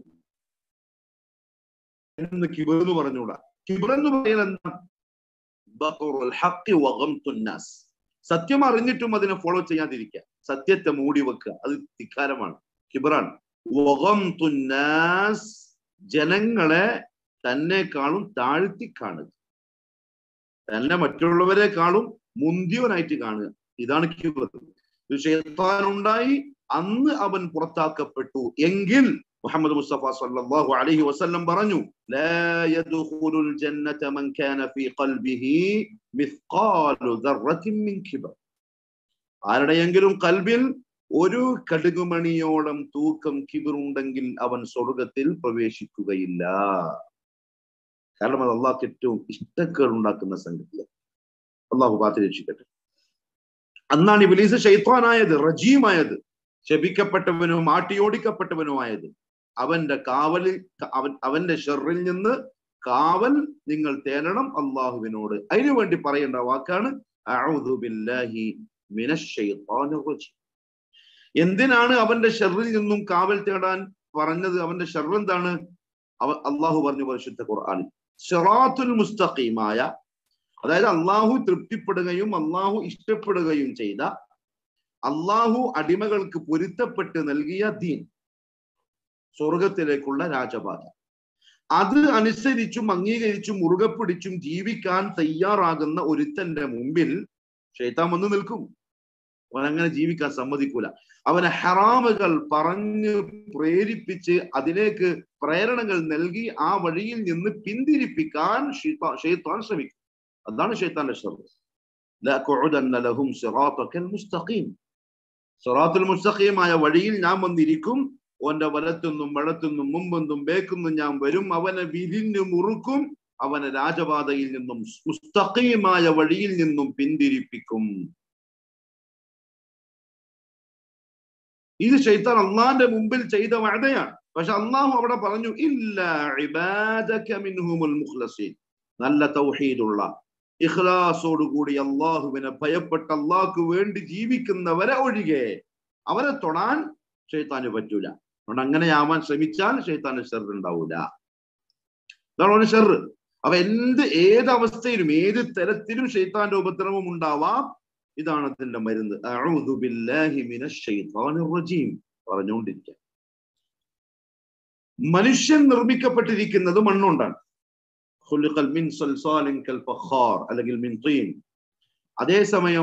കിബർ എന്ന് പറഞ്ഞുകൂടാ കിബർ എന്ന് പറയുന്നത് എന്താ ബഹറുൽ ഹഖ് വഗംതുൻ നാസ് സത്യം അറിഞ്ഞിട്ടും അതിനെ ഫോളോ ചെയ്യാതിരിക്കുക സത്യത്തെ മൂടി വെക്കുക അത് ധിക്കാരമാണ് കിബറാണ് വഗംതുൻ നാസ് ജനങ്ങളെ തന്നെക്കാളും താഴ്ത്തി കാണുക തന്നെ മറ്റുള്ളവരെക്കാളും മുന്തിയവനായിട്ട് കാണുക ഇതാണ് കിബർ ഷെയ്ത്താനുണ്ടായി അന്ന് അവൻ പുറത്താക്കപ്പെട്ടു എങ്കിൽ മുഹമ്മദ് മുസ്തഫ സല്ലല്ലാഹു അലൈഹി വസല്ലം പറഞ്ഞു ലാ യദ്ഖുലുൽ ജന്നത മൻ കാന ഫീ ഖൽബിഹി മിസ്ഖാലു ദർറത്തിൻ മിൻ കിബർ ആരുടെയെങ്കിലും കൽബിൽ ഒരു കടുകുമണിയോളം തൂക്കം കിബിറുണ്ടെങ്കിൽ അവൻ സ്വർഗത്തിൽ പ്രവേശിക്കുകയില്ല കാരണം അത് അള്ളാഹ്ക്ക് ഏറ്റവും ഇഷ്ടക്കേട് ഉണ്ടാക്കുന്ന സംഗതിയാണ് അള്ളാഹു പാത്തി രക്ഷിക്കട്ടെ അന്നാണ് ഇബിലീസ് ഷെയ്ത്താനായത് റജീമായത് ശപിക്കപ്പെട്ടവനും ആട്ടിയോടിക്കപ്പെട്ടവനുമായത് അവന്റെ കാവലിൽ അവൻ അവന്റെ ഷെറിൽ നിന്ന് കാവൽ നിങ്ങൾ തേടണം അള്ളാഹുവിനോട് അതിനു വേണ്ടി പറയേണ്ട വാക്കാണ് അഊദു ബില്ലാഹി മിനശ്ശൈത്വാനിർ റജീം എന്തിനാണ് അവന്റെ ഷെറിൽ നിന്നും കാവൽ തേടാൻ പറഞ്ഞത് അവന്റെ ഷെർ എന്താണ് അവ അള്ളാഹു പറഞ്ഞു പരിശുദ്ധ ഖുർആാനിൽ സിറാത്തുൽ മുസ്തഖീമായ അതായത് അള്ളാഹു തൃപ്തിപ്പെടുകയും അള്ളാഹു ഇഷ്ടപ്പെടുകയും ചെയ്ത അള്ളാഹു അടിമകൾക്ക് പൊരുത്തപ്പെട്ട് നൽകിയ ദീൻ സ്വർഗത്തിലേക്കുള്ള രാജപാത അത് അനുസരിച്ചും അംഗീകരിച്ചും മുറുകെ പിടിച്ചും ജീവിക്കാൻ തയ്യാറാകുന്ന ഒരുത്തന്റെ മുമ്പിൽ ഷെയ്ത്താൻ വന്ന് നിൽക്കും അവൻ അങ്ങനെ ജീവിക്കാൻ സമ്മതിക്കൂല അവനെ ഹറാമുകൾ പറഞ്ഞ് പ്രേരിപ്പിച്ച് അതിലേക്ക് പ്രേരണകൾ നൽകി ആ വഴിയിൽ നിന്ന് പിന്തിരിപ്പിക്കാൻ ഷെയ്ത്താൻ ശ്രമിക്കും അതാണ് ഷെയ്ത്താന്റെ ശ്രമം ലഹും മുസ്തഖീം സിറാത്തുൽ മുസ്തഖീമായ വഴിയിൽ ഞാൻ വന്നിരിക്കും ഓന്റെ വലത്തുനിന്നും വഴത്തുനിന്നും മുമ്പെന്നും ബേക്കുന്നും ഞാൻ വരും അവനെ വിരിഞ്ഞു മുറുക്കും അവനെ രാജപാതയിൽ നിന്നും മുസ്തഖീമായ വഴിയിൽ നിന്നും പിന്തിരിപ്പിക്കും ഇത് ഷെയ്ത്താൻ അള്ളാന്റെ മുമ്പിൽ ചെയ്ത വഴതയാണ് പക്ഷെ അള്ളാഹു അവിടെ പറഞ്ഞു ഇല്ല മുഖ്ലസീൻ നല്ല തൗഹീദുള്ള ഇഖ്ലാസോടുകൂടി അള്ളാഹുവിനെ ഭയപ്പെട്ട അള്ളാഹ്ക്ക് വേണ്ടി ജീവിക്കുന്നവരെ ഒഴികെ അവരെ തൊടാൻ ഷെയ്ത്താന് പറ്റൂല അതുകൊണ്ട് അങ്ങനെ ആവാൻ ശ്രമിച്ചാൽ ഷെയ്ത്താന് ഷെർ ഉണ്ടാവൂല ഇതാണ് അവന് ഷെർ അപ്പൊ എന്ത് ഏത് അവസ്ഥയിലും ഏത് തരത്തിലും ഷെയ്ത്താന്റെ ഉപദ്രവം ഉണ്ടാവാം ഇതാണ് അതിന്റെ മരുന്ന് പറഞ്ഞുകൊണ്ടിരിക്കുക മനുഷ്യൻ നിർമ്മിക്കപ്പെട്ടിരിക്കുന്നത് മണ്ണുകൊണ്ടാണ് അല്ലെങ്കിൽ മിൻ തീൻ അതേസമയം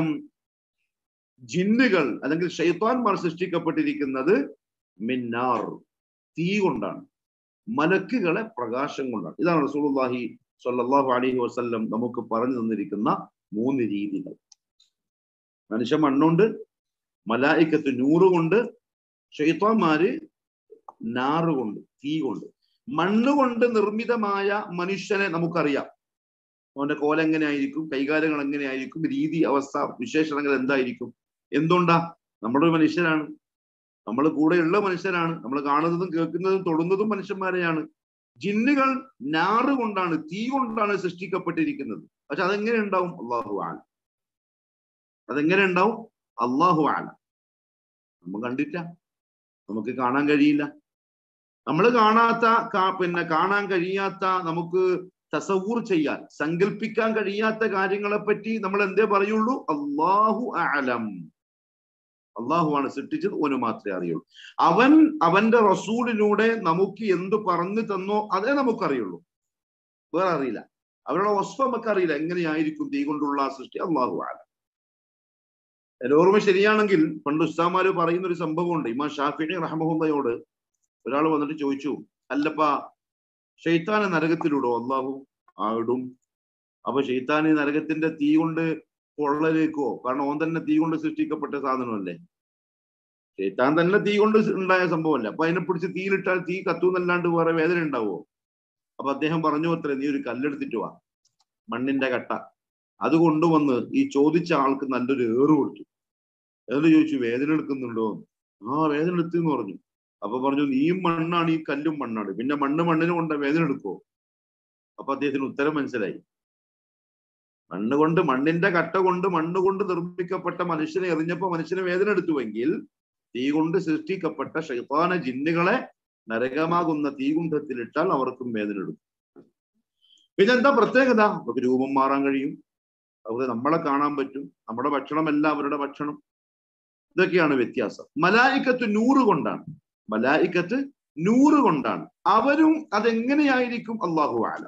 ജിന്നുകൾ അല്ലെങ്കിൽ ഷെയ്ത്താൻമാർ സൃഷ്ടിക്കപ്പെട്ടിരിക്കുന്നത് മിന്നാർ തീ കൊണ്ടാണ് മലക്കുകളെ പ്രകാശം കൊണ്ടാണ് ഇതാണ് റസൂലുള്ളാഹി സ്വല്ലല്ലാഹു അലൈഹി വസല്ലം നമുക്ക് പറഞ്ഞു തന്നിരിക്കുന്ന മൂന്ന് രീതികൾ മനുഷ്യ മണ്ണുണ്ട് മലായിക്കത്ത് നൂറ് കൊണ്ട് ഷെയ്ത്താന്മാര് നാറ് കൊണ്ട് തീ കൊണ്ട് മണ്ണ് കൊണ്ട് നിർമ്മിതമായ മനുഷ്യനെ നമുക്കറിയാം അവന്റെ കോലം എങ്ങനെയായിരിക്കും കൈകാര്യങ്ങൾ എങ്ങനെയായിരിക്കും രീതി അവസ്ഥ വിശേഷണങ്ങൾ എന്തായിരിക്കും എന്തുകൊണ്ടാ നമ്മുടെ മനുഷ്യരാണ് നമ്മൾ കൂടെയുള്ള മനുഷ്യരാണ് നമ്മൾ കാണുന്നതും കേൾക്കുന്നതും തൊടുന്നതും മനുഷ്യന്മാരെയാണ് ജിന്നുകൾ നാറ് കൊണ്ടാണ് തീ കൊണ്ടാണ് സൃഷ്ടിക്കപ്പെട്ടിരിക്കുന്നത് പക്ഷെ അതെങ്ങനെ ഉണ്ടാവും അള്ളാഹു ആൻ അതെങ്ങനെ ഉണ്ടാവും അള്ളാഹു ആൻ നമ്മൾ കണ്ടില്ല നമുക്ക് കാണാൻ കഴിയില്ല നമ്മൾ കാണാത്ത പിന്നെ കാണാൻ കഴിയാത്ത നമുക്ക് തസവൂർ ചെയ്യാൻ സങ്കല്പിക്കാൻ കഴിയാത്ത കാര്യങ്ങളെ പറ്റി നമ്മൾ എന്തേ പറയുള്ളൂ അള്ളാഹു ആലം അള്ളാഹുവാണ് സൃഷ്ടിച്ചത് ഓന് മാത്രമേ അറിയുള്ളൂ അവൻ അവന്റെ റസൂലിലൂടെ നമുക്ക് എന്ത് പറഞ്ഞു തന്നോ അതേ നമുക്കറിയുള്ളൂ വേറെ അറിയില്ല അവരുടെ വസ്തു നമുക്ക് അറിയില്ല എങ്ങനെയായിരിക്കും തീ കൊണ്ടുള്ള ആ സൃഷ്ടി അള്ളാഹു ആലം എന്റെ ഓർമ്മ ശരിയാണെങ്കിൽ പണ്ട് ഉസ്താമാര് പറയുന്ന ഒരു സംഭവമുണ്ട് ഇമാ ഷാഫി റഹമുല്ലയോട് ഒരാൾ വന്നിട്ട് ചോദിച്ചു അല്ലപ്പ ഷെയ്ത്താനെ നരകത്തിലിടോ അള്ളാഹു ആ ഇടും അപ്പൊ ഷെയ്ത്താന് നരകത്തിന്റെ തീ കൊണ്ട് പൊള്ളലേക്കോ കാരണം ഓൻ തന്നെ തീ കൊണ്ട് സൃഷ്ടിക്കപ്പെട്ട സാധനമല്ലേ ഷെയ്ത്താൻ തന്നെ തീ കൊണ്ട് ഉണ്ടായ സംഭവമല്ല അപ്പൊ അതിനെ പിടിച്ച് തീയിലിട്ടാൽ തീ കത്തൂന്നല്ലാണ്ട് വേറെ വേദന ഉണ്ടാവോ അപ്പൊ അദ്ദേഹം പറഞ്ഞു അത്രേ നീ ഒരു കല്ലെടുത്തിട്ട് വാ മണ്ണിന്റെ കട്ട അത് കൊണ്ടുവന്ന് ഈ ചോദിച്ച ആൾക്ക് നല്ലൊരു ഏറ് കൊടുത്തു എന്നിട്ട് ചോദിച്ചു വേദന എടുക്കുന്നുണ്ടോ ആ വേദന എടുത്തെന്ന് പറഞ്ഞു അപ്പൊ പറഞ്ഞു നീയും മണ്ണാണ് ഈ കല്ലും മണ്ണാണ് പിന്നെ മണ്ണ് മണ്ണിന് കൊണ്ട് വേദന എടുക്കോ അപ്പൊ അദ്ദേഹത്തിന് ഉത്തരം മനസ്സിലായി മണ്ണ് കൊണ്ട് മണ്ണിന്റെ കട്ട കൊണ്ട് മണ്ണ് കൊണ്ട് നിർമ്മിക്കപ്പെട്ട മനുഷ്യനെ എറിഞ്ഞപ്പോ മനുഷ്യന് വേദന എടുത്തുവെങ്കിൽ തീ കൊണ്ട് സൃഷ്ടിക്കപ്പെട്ട ഷൈത്താന ജിന്നുകളെ നരകമാകുന്ന തീകുണ്ഠത്തിലിട്ടാൽ അവർക്കും വേദന എടുക്കും പിന്നെ എന്താ പ്രത്യേകത അവർക്ക് രൂപം മാറാൻ കഴിയും അവർക്ക് നമ്മളെ കാണാൻ പറ്റും നമ്മുടെ ഭക്ഷണമല്ല അവരുടെ ഭക്ഷണം ഇതൊക്കെയാണ് വ്യത്യാസം മലായിക്കത്ത് നൂറ് കൊണ്ടാണ് മലായിക്കത്ത് നൂറ് കൊണ്ടാണ് അവരും അതെങ്ങനെയായിരിക്കും അള്ളാഹു ആല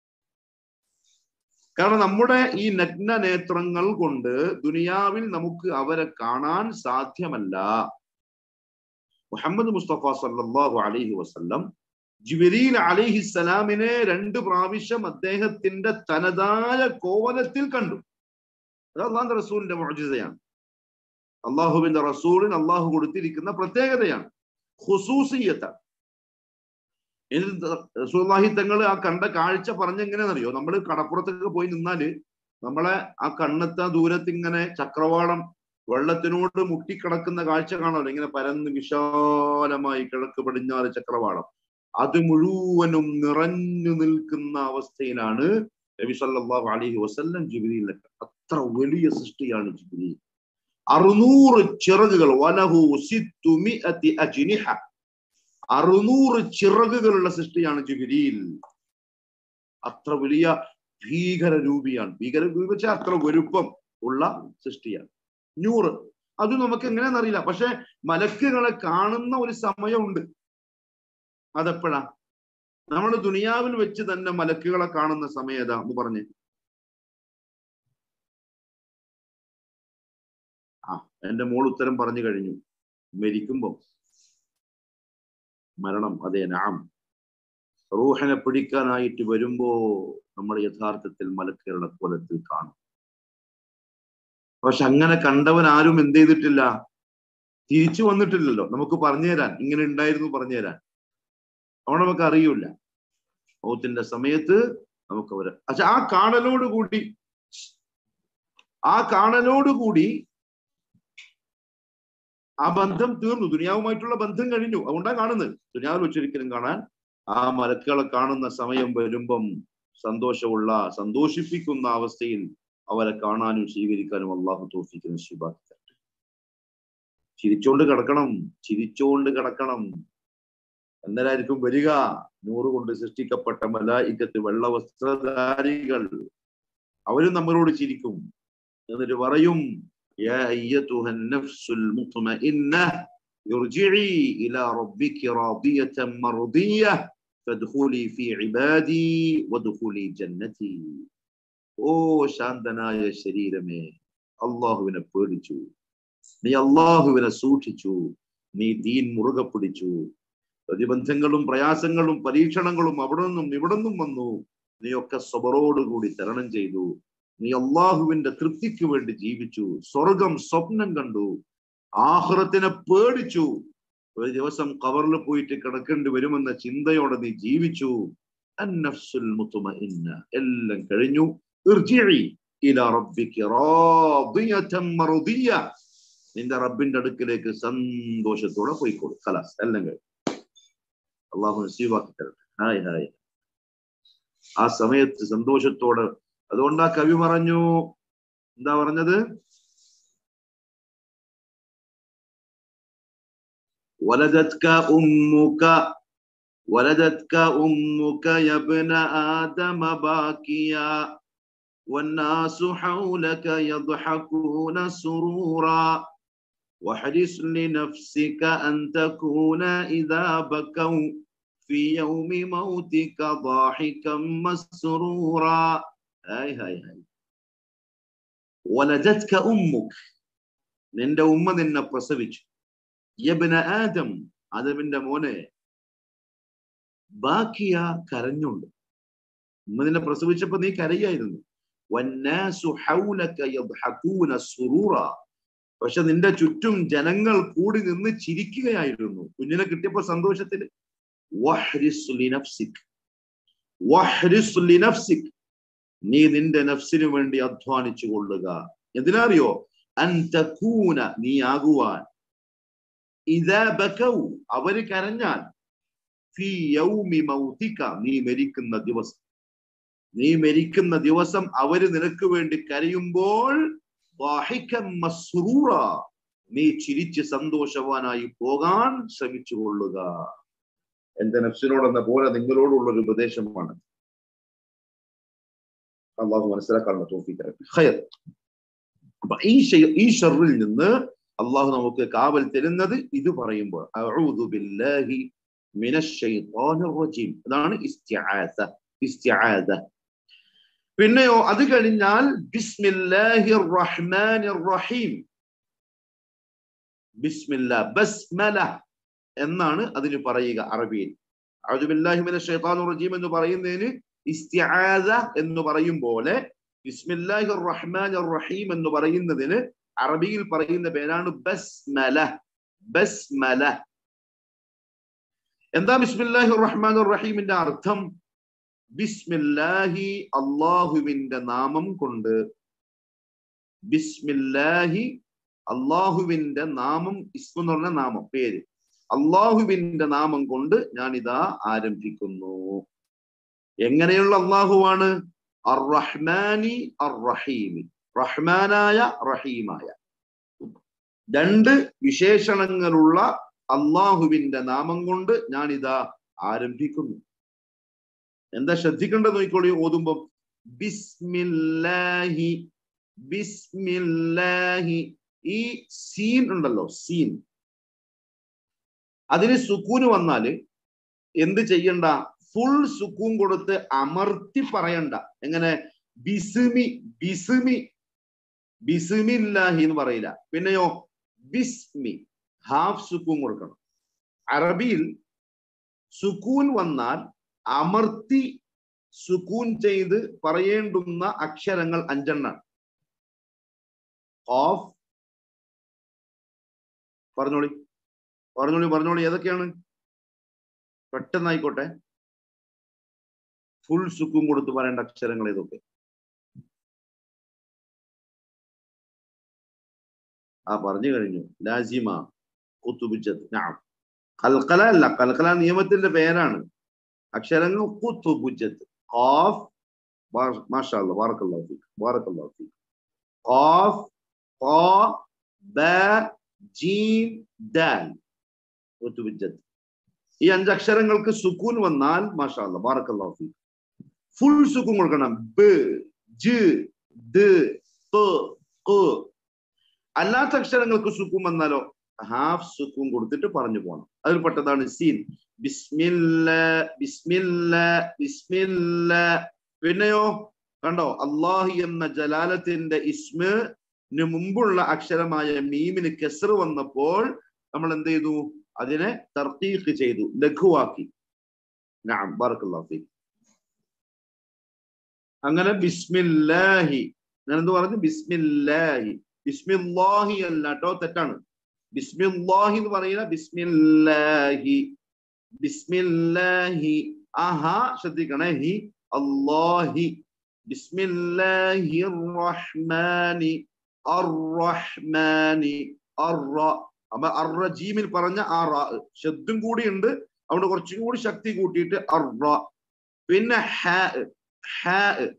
കാരണം നമ്മുടെ ഈ നഗ്ന നേത്രങ്ങൾ കൊണ്ട് ദുനിയാവിൽ നമുക്ക് അവരെ കാണാൻ സാധ്യമല്ല മുഹമ്മദ് മുസ്തഫ സല്ലാഹു അലൈഹി വസല്ലം ജിബരീൽ അലിഹിസ്സലാമിനെ രണ്ട് പ്രാവശ്യം അദ്ദേഹത്തിന്റെ തനതായ കോവലത്തിൽ കണ്ടു അത് അള്ളാഹുന്റെ റസൂലിന്റെ മോചിതയാണ് അള്ളാഹുവിന്റെ റസൂലിന് അള്ളാഹു കൊടുത്തിരിക്കുന്ന പ്രത്യേകതയാണ് ഹുസൂസിയത്താണ് റസൂല്ലാഹി തങ്ങൾ ആ കണ്ട കാഴ്ച പറഞ്ഞെങ്ങനെയാണെന്നറിയോ നമ്മൾ കടപ്പുറത്തൊക്കെ പോയി നിന്നാല് നമ്മളെ ആ കണ്ണെത്ത ദൂരത്ത് ഇങ്ങനെ ചക്രവാളം വെള്ളത്തിനോട് മുട്ടിക്കിടക്കുന്ന കാഴ്ച കാണാമല്ലോ ഇങ്ങനെ പരന്ന് വിശാലമായി കിഴക്ക് പടിഞ്ഞാറ് ചക്രവാളം അത് മുഴുവനും നിറഞ്ഞു നിൽക്കുന്ന അവസ്ഥയിലാണ് നബി സല്ലല്ലാഹു അലൈഹി വസല്ലം ജിബ്രീലിനെ അത്ര വലിയ സൃഷ്ടിയാണ് ജിബ്രീൽ അറുന്നൂറ് ചിറകുകൾ വലഹു സിത്തുമിഅതി അജ്നിഹ അറുന്നൂറ് ചിറകുകളുള്ള സൃഷ്ടിയാണ് ജിബ്രീൽ അത്ര വലിയ ഭീകര രൂപിയാണ് ഭീകര രൂപി വെച്ചാൽ അത്ര വലുപ്പം ഉള്ള സൃഷ്ടിയാണ് നൂറ് അത് നമുക്ക് എങ്ങനെയാണെന്ന് അറിയില്ല പക്ഷെ മലക്കുകളെ കാണുന്ന ഒരു സമയമുണ്ട് അതെപ്പോഴാ നമ്മൾ ദുനിയാവിൽ വെച്ച് തന്നെ മലക്കുകളെ കാണുന്ന സമയം ഏതാ എന്ന് പറഞ്ഞ് ആ എന്റെ മോൾ ഉത്തരം പറഞ്ഞു കഴിഞ്ഞു മരിക്കുമ്പോ മരണം അതെ നാം റൂഹനെ പിടിക്കാനായിട്ട് വരുമ്പോ നമ്മൾ യഥാർത്ഥത്തിൽ മലക്കുകളുടെ കോലത്തിൽ കാണും പക്ഷെ അങ്ങനെ കണ്ടവൻ ആരും എന്ത് ചെയ്തിട്ടില്ല തിരിച്ചു വന്നിട്ടില്ലല്ലോ നമുക്ക് പറഞ്ഞു തരാൻ ഇങ്ങനെ ഉണ്ടായിരുന്നു പറഞ്ഞു തരാൻ അവിടെ നമുക്ക് അറിയൂല മൗത്തിന്റെ സമയത്ത് നമുക്ക് അവര് പക്ഷെ ആ കാണലോട് കൂടി ആ കാണലോട് കൂടി ആ ബന്ധം തീർന്നു ദുനിയാവുമായിട്ടുള്ള ബന്ധം കഴിഞ്ഞു അതുകൊണ്ടാണ് കാണുന്നത് ദുനിയാവിൽ വെച്ചൊരിക്കലും കാണാൻ ആ മലക്കുകളെ കാണുന്ന സമയം വരുമ്പം സന്തോഷമുള്ള സന്തോഷിപ്പിക്കുന്ന അവസ്ഥയിൽ അവരെ കാണാനും സ്വീകരിക്കാനും അള്ളാഹു തോഫിക്കുന്ന ശുഭാക്കി ചിരിച്ചോണ്ട് കിടക്കണം ചിരിച്ചോണ്ട് കിടക്കണം എന്നരായിരിക്കും വരിക നൂറ് കൊണ്ട് സൃഷ്ടിക്കപ്പെട്ട മലായിക്കത്ത് വെള്ളവസ്ത്രധാരികൾ അവരും നമ്മളോട് ചിരിക്കും എന്നിട്ട് പറയും يا أيتها النفس المطمئنة ارجعي إلى ربك راضية مرضية فادخلي في عبادي وادخلي جنتي ഓ ശാന്തനായ ശരീരമേ അള്ളാഹുവിനെ പേടിച്ചു നീ അള്ളാഹുവിനെ സൂക്ഷിച്ചു നീ ദീൻ മുറുകെ പിടിച്ചു പ്രതിബന്ധങ്ങളും പ്രയാസങ്ങളും പരീക്ഷണങ്ങളും അവിടെ നിന്നും ഇവിടെ നിന്നും വന്നു നീയൊക്കെ സ്വബറോടുകൂടി തരണം ചെയ്തു നീ അള്ളാഹുവിന്റെ തൃപ്തിക്ക് വേണ്ടി ജീവിച്ചു സ്വർഗം സ്വപ്നം കണ്ടു ആഹ്റത്തിനെ പേടിച്ചു ഒരു ദിവസം കവറിൽ പോയിട്ട് കിടക്കേണ്ടി വരുമെന്ന ചിന്തയോടെ നീ ജീവിച്ചു അന്നഫ്സുൽ മുത്തുമഇന്ന എല്ലാം കഴിഞ്ഞു ഇർജിഇ ഇലാ റബ്ബിക റാദിയതൻ മർദിയ നിന്റെ റബ്ബിന്റെ അടുക്കിലേക്ക് സന്തോഷത്തോടെ പോയിക്കോളൂ കലാസ് എല്ലാം കഴിഞ്ഞു അള്ളാഹു നസീബാക്കി തരട്ടെ ഹായ് ഹായ് ആ സമയത്ത് സന്തോഷത്തോടെ അതുകൊണ്ട് ആ കവി പറഞ്ഞു എന്താ പറഞ്ഞത് ولدتك أمك ولدتك أمك يا ابن آدم باكيا والناس حولك يضحكون سرورا واحرص لنفسك أن تكون إذا بكوا في يوم موتك ضاحكا مسرورا هاي هاي هاي ولدتك أمك നിന്റെ ഉമ്മ നിന്നെ പ്രസവിച്ചു യബ്ന ആദം ആദമിന്റെ മോനെ ബാക്കിയ കരഞ്ഞുണ്ട് ഉമ്മ നിന്നെ പ്രസവിച്ചപ്പോ നീ കരയായിരുന്നു വന്നാസു ഹൗലക യദ്ഹഖൂന സുറൂറ പക്ഷെ നിന്റെ ചുറ്റും ജനങ്ങൾ കൂടി നിന്ന് ചിരിക്കുകയായിരുന്നു കുഞ്ഞിനെ കിട്ടിയപ്പോ സന്തോഷത്തിൽ വഹ്രിസ് ലിനഫ്സിക് വഹ്രിസ് ലിനഫ്സിക് നീ നിന്റെ നഫ്സിനു വേണ്ടി അധ്വാനിച്ചു കൊള്ളുക എന്തിനറിയോ അൻതകൂന നീ ആകുവാൻ ഇതാ ബക്കൗ അവര് കരഞ്ഞാൽ ഫി യൗമി മൗതിക നീ മരിക്കുന്ന ദിവസം നീ മരിക്കുന്ന ദിവസം അവര് നിനക്ക് വേണ്ടി കരയുമ്പോൾ ضاحكا مسرورا നീ ചിരിച്ച് സന്തോഷവാനായി പോകാൻ ശ്രമിച്ചു കൊള്ളുക എന്റെ നഫ്സിനോടെന്ന പോലെ നിങ്ങളോടുള്ള ഒരു ഉപദേശമാണ് അള്ളാഹു മനസ്സിലാക്കാനുള്ള തോഫിക്കരട്ടെ ഹയർ അപ്പൊ ഈ ഷെയ്- ഈ ഷെറിൽ നിന്ന് അള്ളാഹു നമുക്ക് കാവൽ തരുന്നത് ഇത് പറയുമ്പോൾ അഊദു ബില്ലാഹി മിനശ് ശൈത്വാനിർ റജീം അതാണ് ഇസ്തിആസ ഇസ്തിആദ പിന്നെയോ അത് കഴിഞ്ഞാൽ ബിസ്മില്ലാഹിർ റഹ്മാനിർ റഹീം ബിസ്മില്ല ബസ്മല എന്നാണ് അതിന് പറയുക അറബിയിൽ അഊദു ബില്ലാഹി മിനശ് ശൈത്വാനിർ റജീം എന്ന് പറയുന്നതിന് ഇസ്തിആദ എന്ന് പറയും പോലെ ബിസ്മില്ലാഹിർ റഹ്മാനിർ റഹീം എന്ന് പറയുന്നതിന് അറബിയിൽ പറയുന്ന പേരാണ് ബസ്മല ബസ്മല എന്താ ബിസ്മില്ലാഹിർ റഹ്മാനിർ റഹീമിന്റെ അർത്ഥം ബിസ്മില്ലാഹി അള്ളാഹുവിന്റെ നാമം കൊണ്ട് ബിസ്മില്ലാഹി അള്ളാഹുവിന്റെ നാമം ഇസ്മ എന്ന് പറഞ്ഞ നാമം പേര് അള്ളാഹുവിന്റെ നാമം കൊണ്ട് ഞാൻ ഇതാ ആരംഭിക്കുന്നു എങ്ങനെയുള്ള അള്ളാഹുവാണ് അർ റഹ്മാനി അർ റഹീമി റഹ്മാനായ റഹീമായ രണ്ട് വിശേഷണങ്ങളുള്ള അള്ളാഹുവിന്റെ നാമം കൊണ്ട് ഞാൻ ഇതാ ആരംഭിക്കുന്നു എന്താ ശ്രദ്ധിക്കേണ്ടത് നോക്കിക്കോളി ഓതുമ്പം ബിസ്മില്ലാഹി ബിസ്മില്ലാഹി ഈ സീൻ ഉണ്ടല്ലോ സീൻ അതിന് സുക്കൂന് വന്നാല് എന്ത് ചെയ്യണ്ട ഫുൾ സുക്കൂൻ കൊടുത്ത് അമർത്തി പറയണ്ട എങ്ങനെ ബിസ്മി ബിസ്മി ബിസ്മില്ലാഹി എന്ന് പറയില്ല പിന്നെയോ ബിസ്മി ഹാഫ് സുക്കൂൻ കൊടുക്കണം അറബിയിൽ സുക്കൂൻ വന്നാൽ അമർത്തി സുക്കൂൻ ചെയ്ത് പറയേണ്ടുന്ന അക്ഷരങ്ങൾ അഞ്ചെണ്ണാണ് ഓഫ് പറഞ്ഞോളി പറഞ്ഞോളി പറഞ്ഞോളി ഏതൊക്കെയാണ് പെട്ടെന്നായിക്കോട്ടെ ഫുൾ സുക്കും കൊടുത്ത് പറയേണ്ട അക്ഷരങ്ങൾ ഏതൊക്കെ ആ പറഞ്ഞു കഴിഞ്ഞു ലാസിമ കുത്തുബുജത്ത് നാം കൽക്കല അല്ല കൽക്കല നിയമത്തിന്റെ പേരാണ് അക്ഷരങ്ങൾ കുത്തുബുജത്ത് ഖാഫ് മാഷാ അല്ലാ ബാറക്കല്ലാഹു ഫീക് ബാറക്കല്ലാഹു ഫീക് ഖാഫ് ഖാ ബ ജീം ദാൽ കുത്തുബുജത്ത് ഈ അഞ്ചക്ഷരങ്ങൾക്ക് സുക്കൂൻ വന്നാൽ മാഷാ അല്ലാ ബാറക്കല്ലാഹു ഫീക് ഫുൾ സുക്കൂൻ കൊടുക്കണം ബ് ജ് ദ് ത് ഖ് അല്ലാത്ത അക്ഷരങ്ങൾക്ക് സുക്കൂൻ വന്നാലോ ഹാഫ് സുക്കൂൻ കൊടുത്തിട്ട് പറഞ്ഞു പോകണം അതിൽ പെട്ടതാണ് സീൻ ബിസ്മില്ല ബിസ്മില്ല ബിസ്മില്ല പിന്നെയോ കണ്ടോ അള്ളാഹി എന്ന ജലാലത്തിന്റെ ഇസ്മിന് മുമ്പുള്ള അക്ഷരമായ മീമിന് കെസർ വന്നപ്പോൾ നമ്മൾ എന്ത് ചെയ്തു അതിനെ തർത്തീഖ് ചെയ്തു ലഘുവാക്കി നാം ബാറക്കല്ലാഹു ഫീക് അങ്ങനെ ബിസ്മില്ലാഹി ഞാൻ എന്ത് പറഞ്ഞു ബിസ്മില്ലാഹി ബിസ്മില്ലാഹി അല്ല കേട്ടോ തെറ്റാണ് ബിസ്മില്ലാഹി എന്ന് പറയുന്ന ബിസ്മില്ലാഹി ബിസ്മില്ലാഹി ആഹാ ശ്രദ്ധിക്കണേ ഹി അല്ലാഹി ബിസ്മില്ലാഹി റഹ്മാനി അർറഹ്മാനി അർറ അപ്പൊ അർറ ജീമിൽ പറഞ്ഞ ആ റാ ശബ്ദം കൂടിയുണ്ട് അവിടെ കുറച്ചും കൂടി ശക്തി കൂട്ടിയിട്ട് അർറ പിന്നെ ഹ ഹ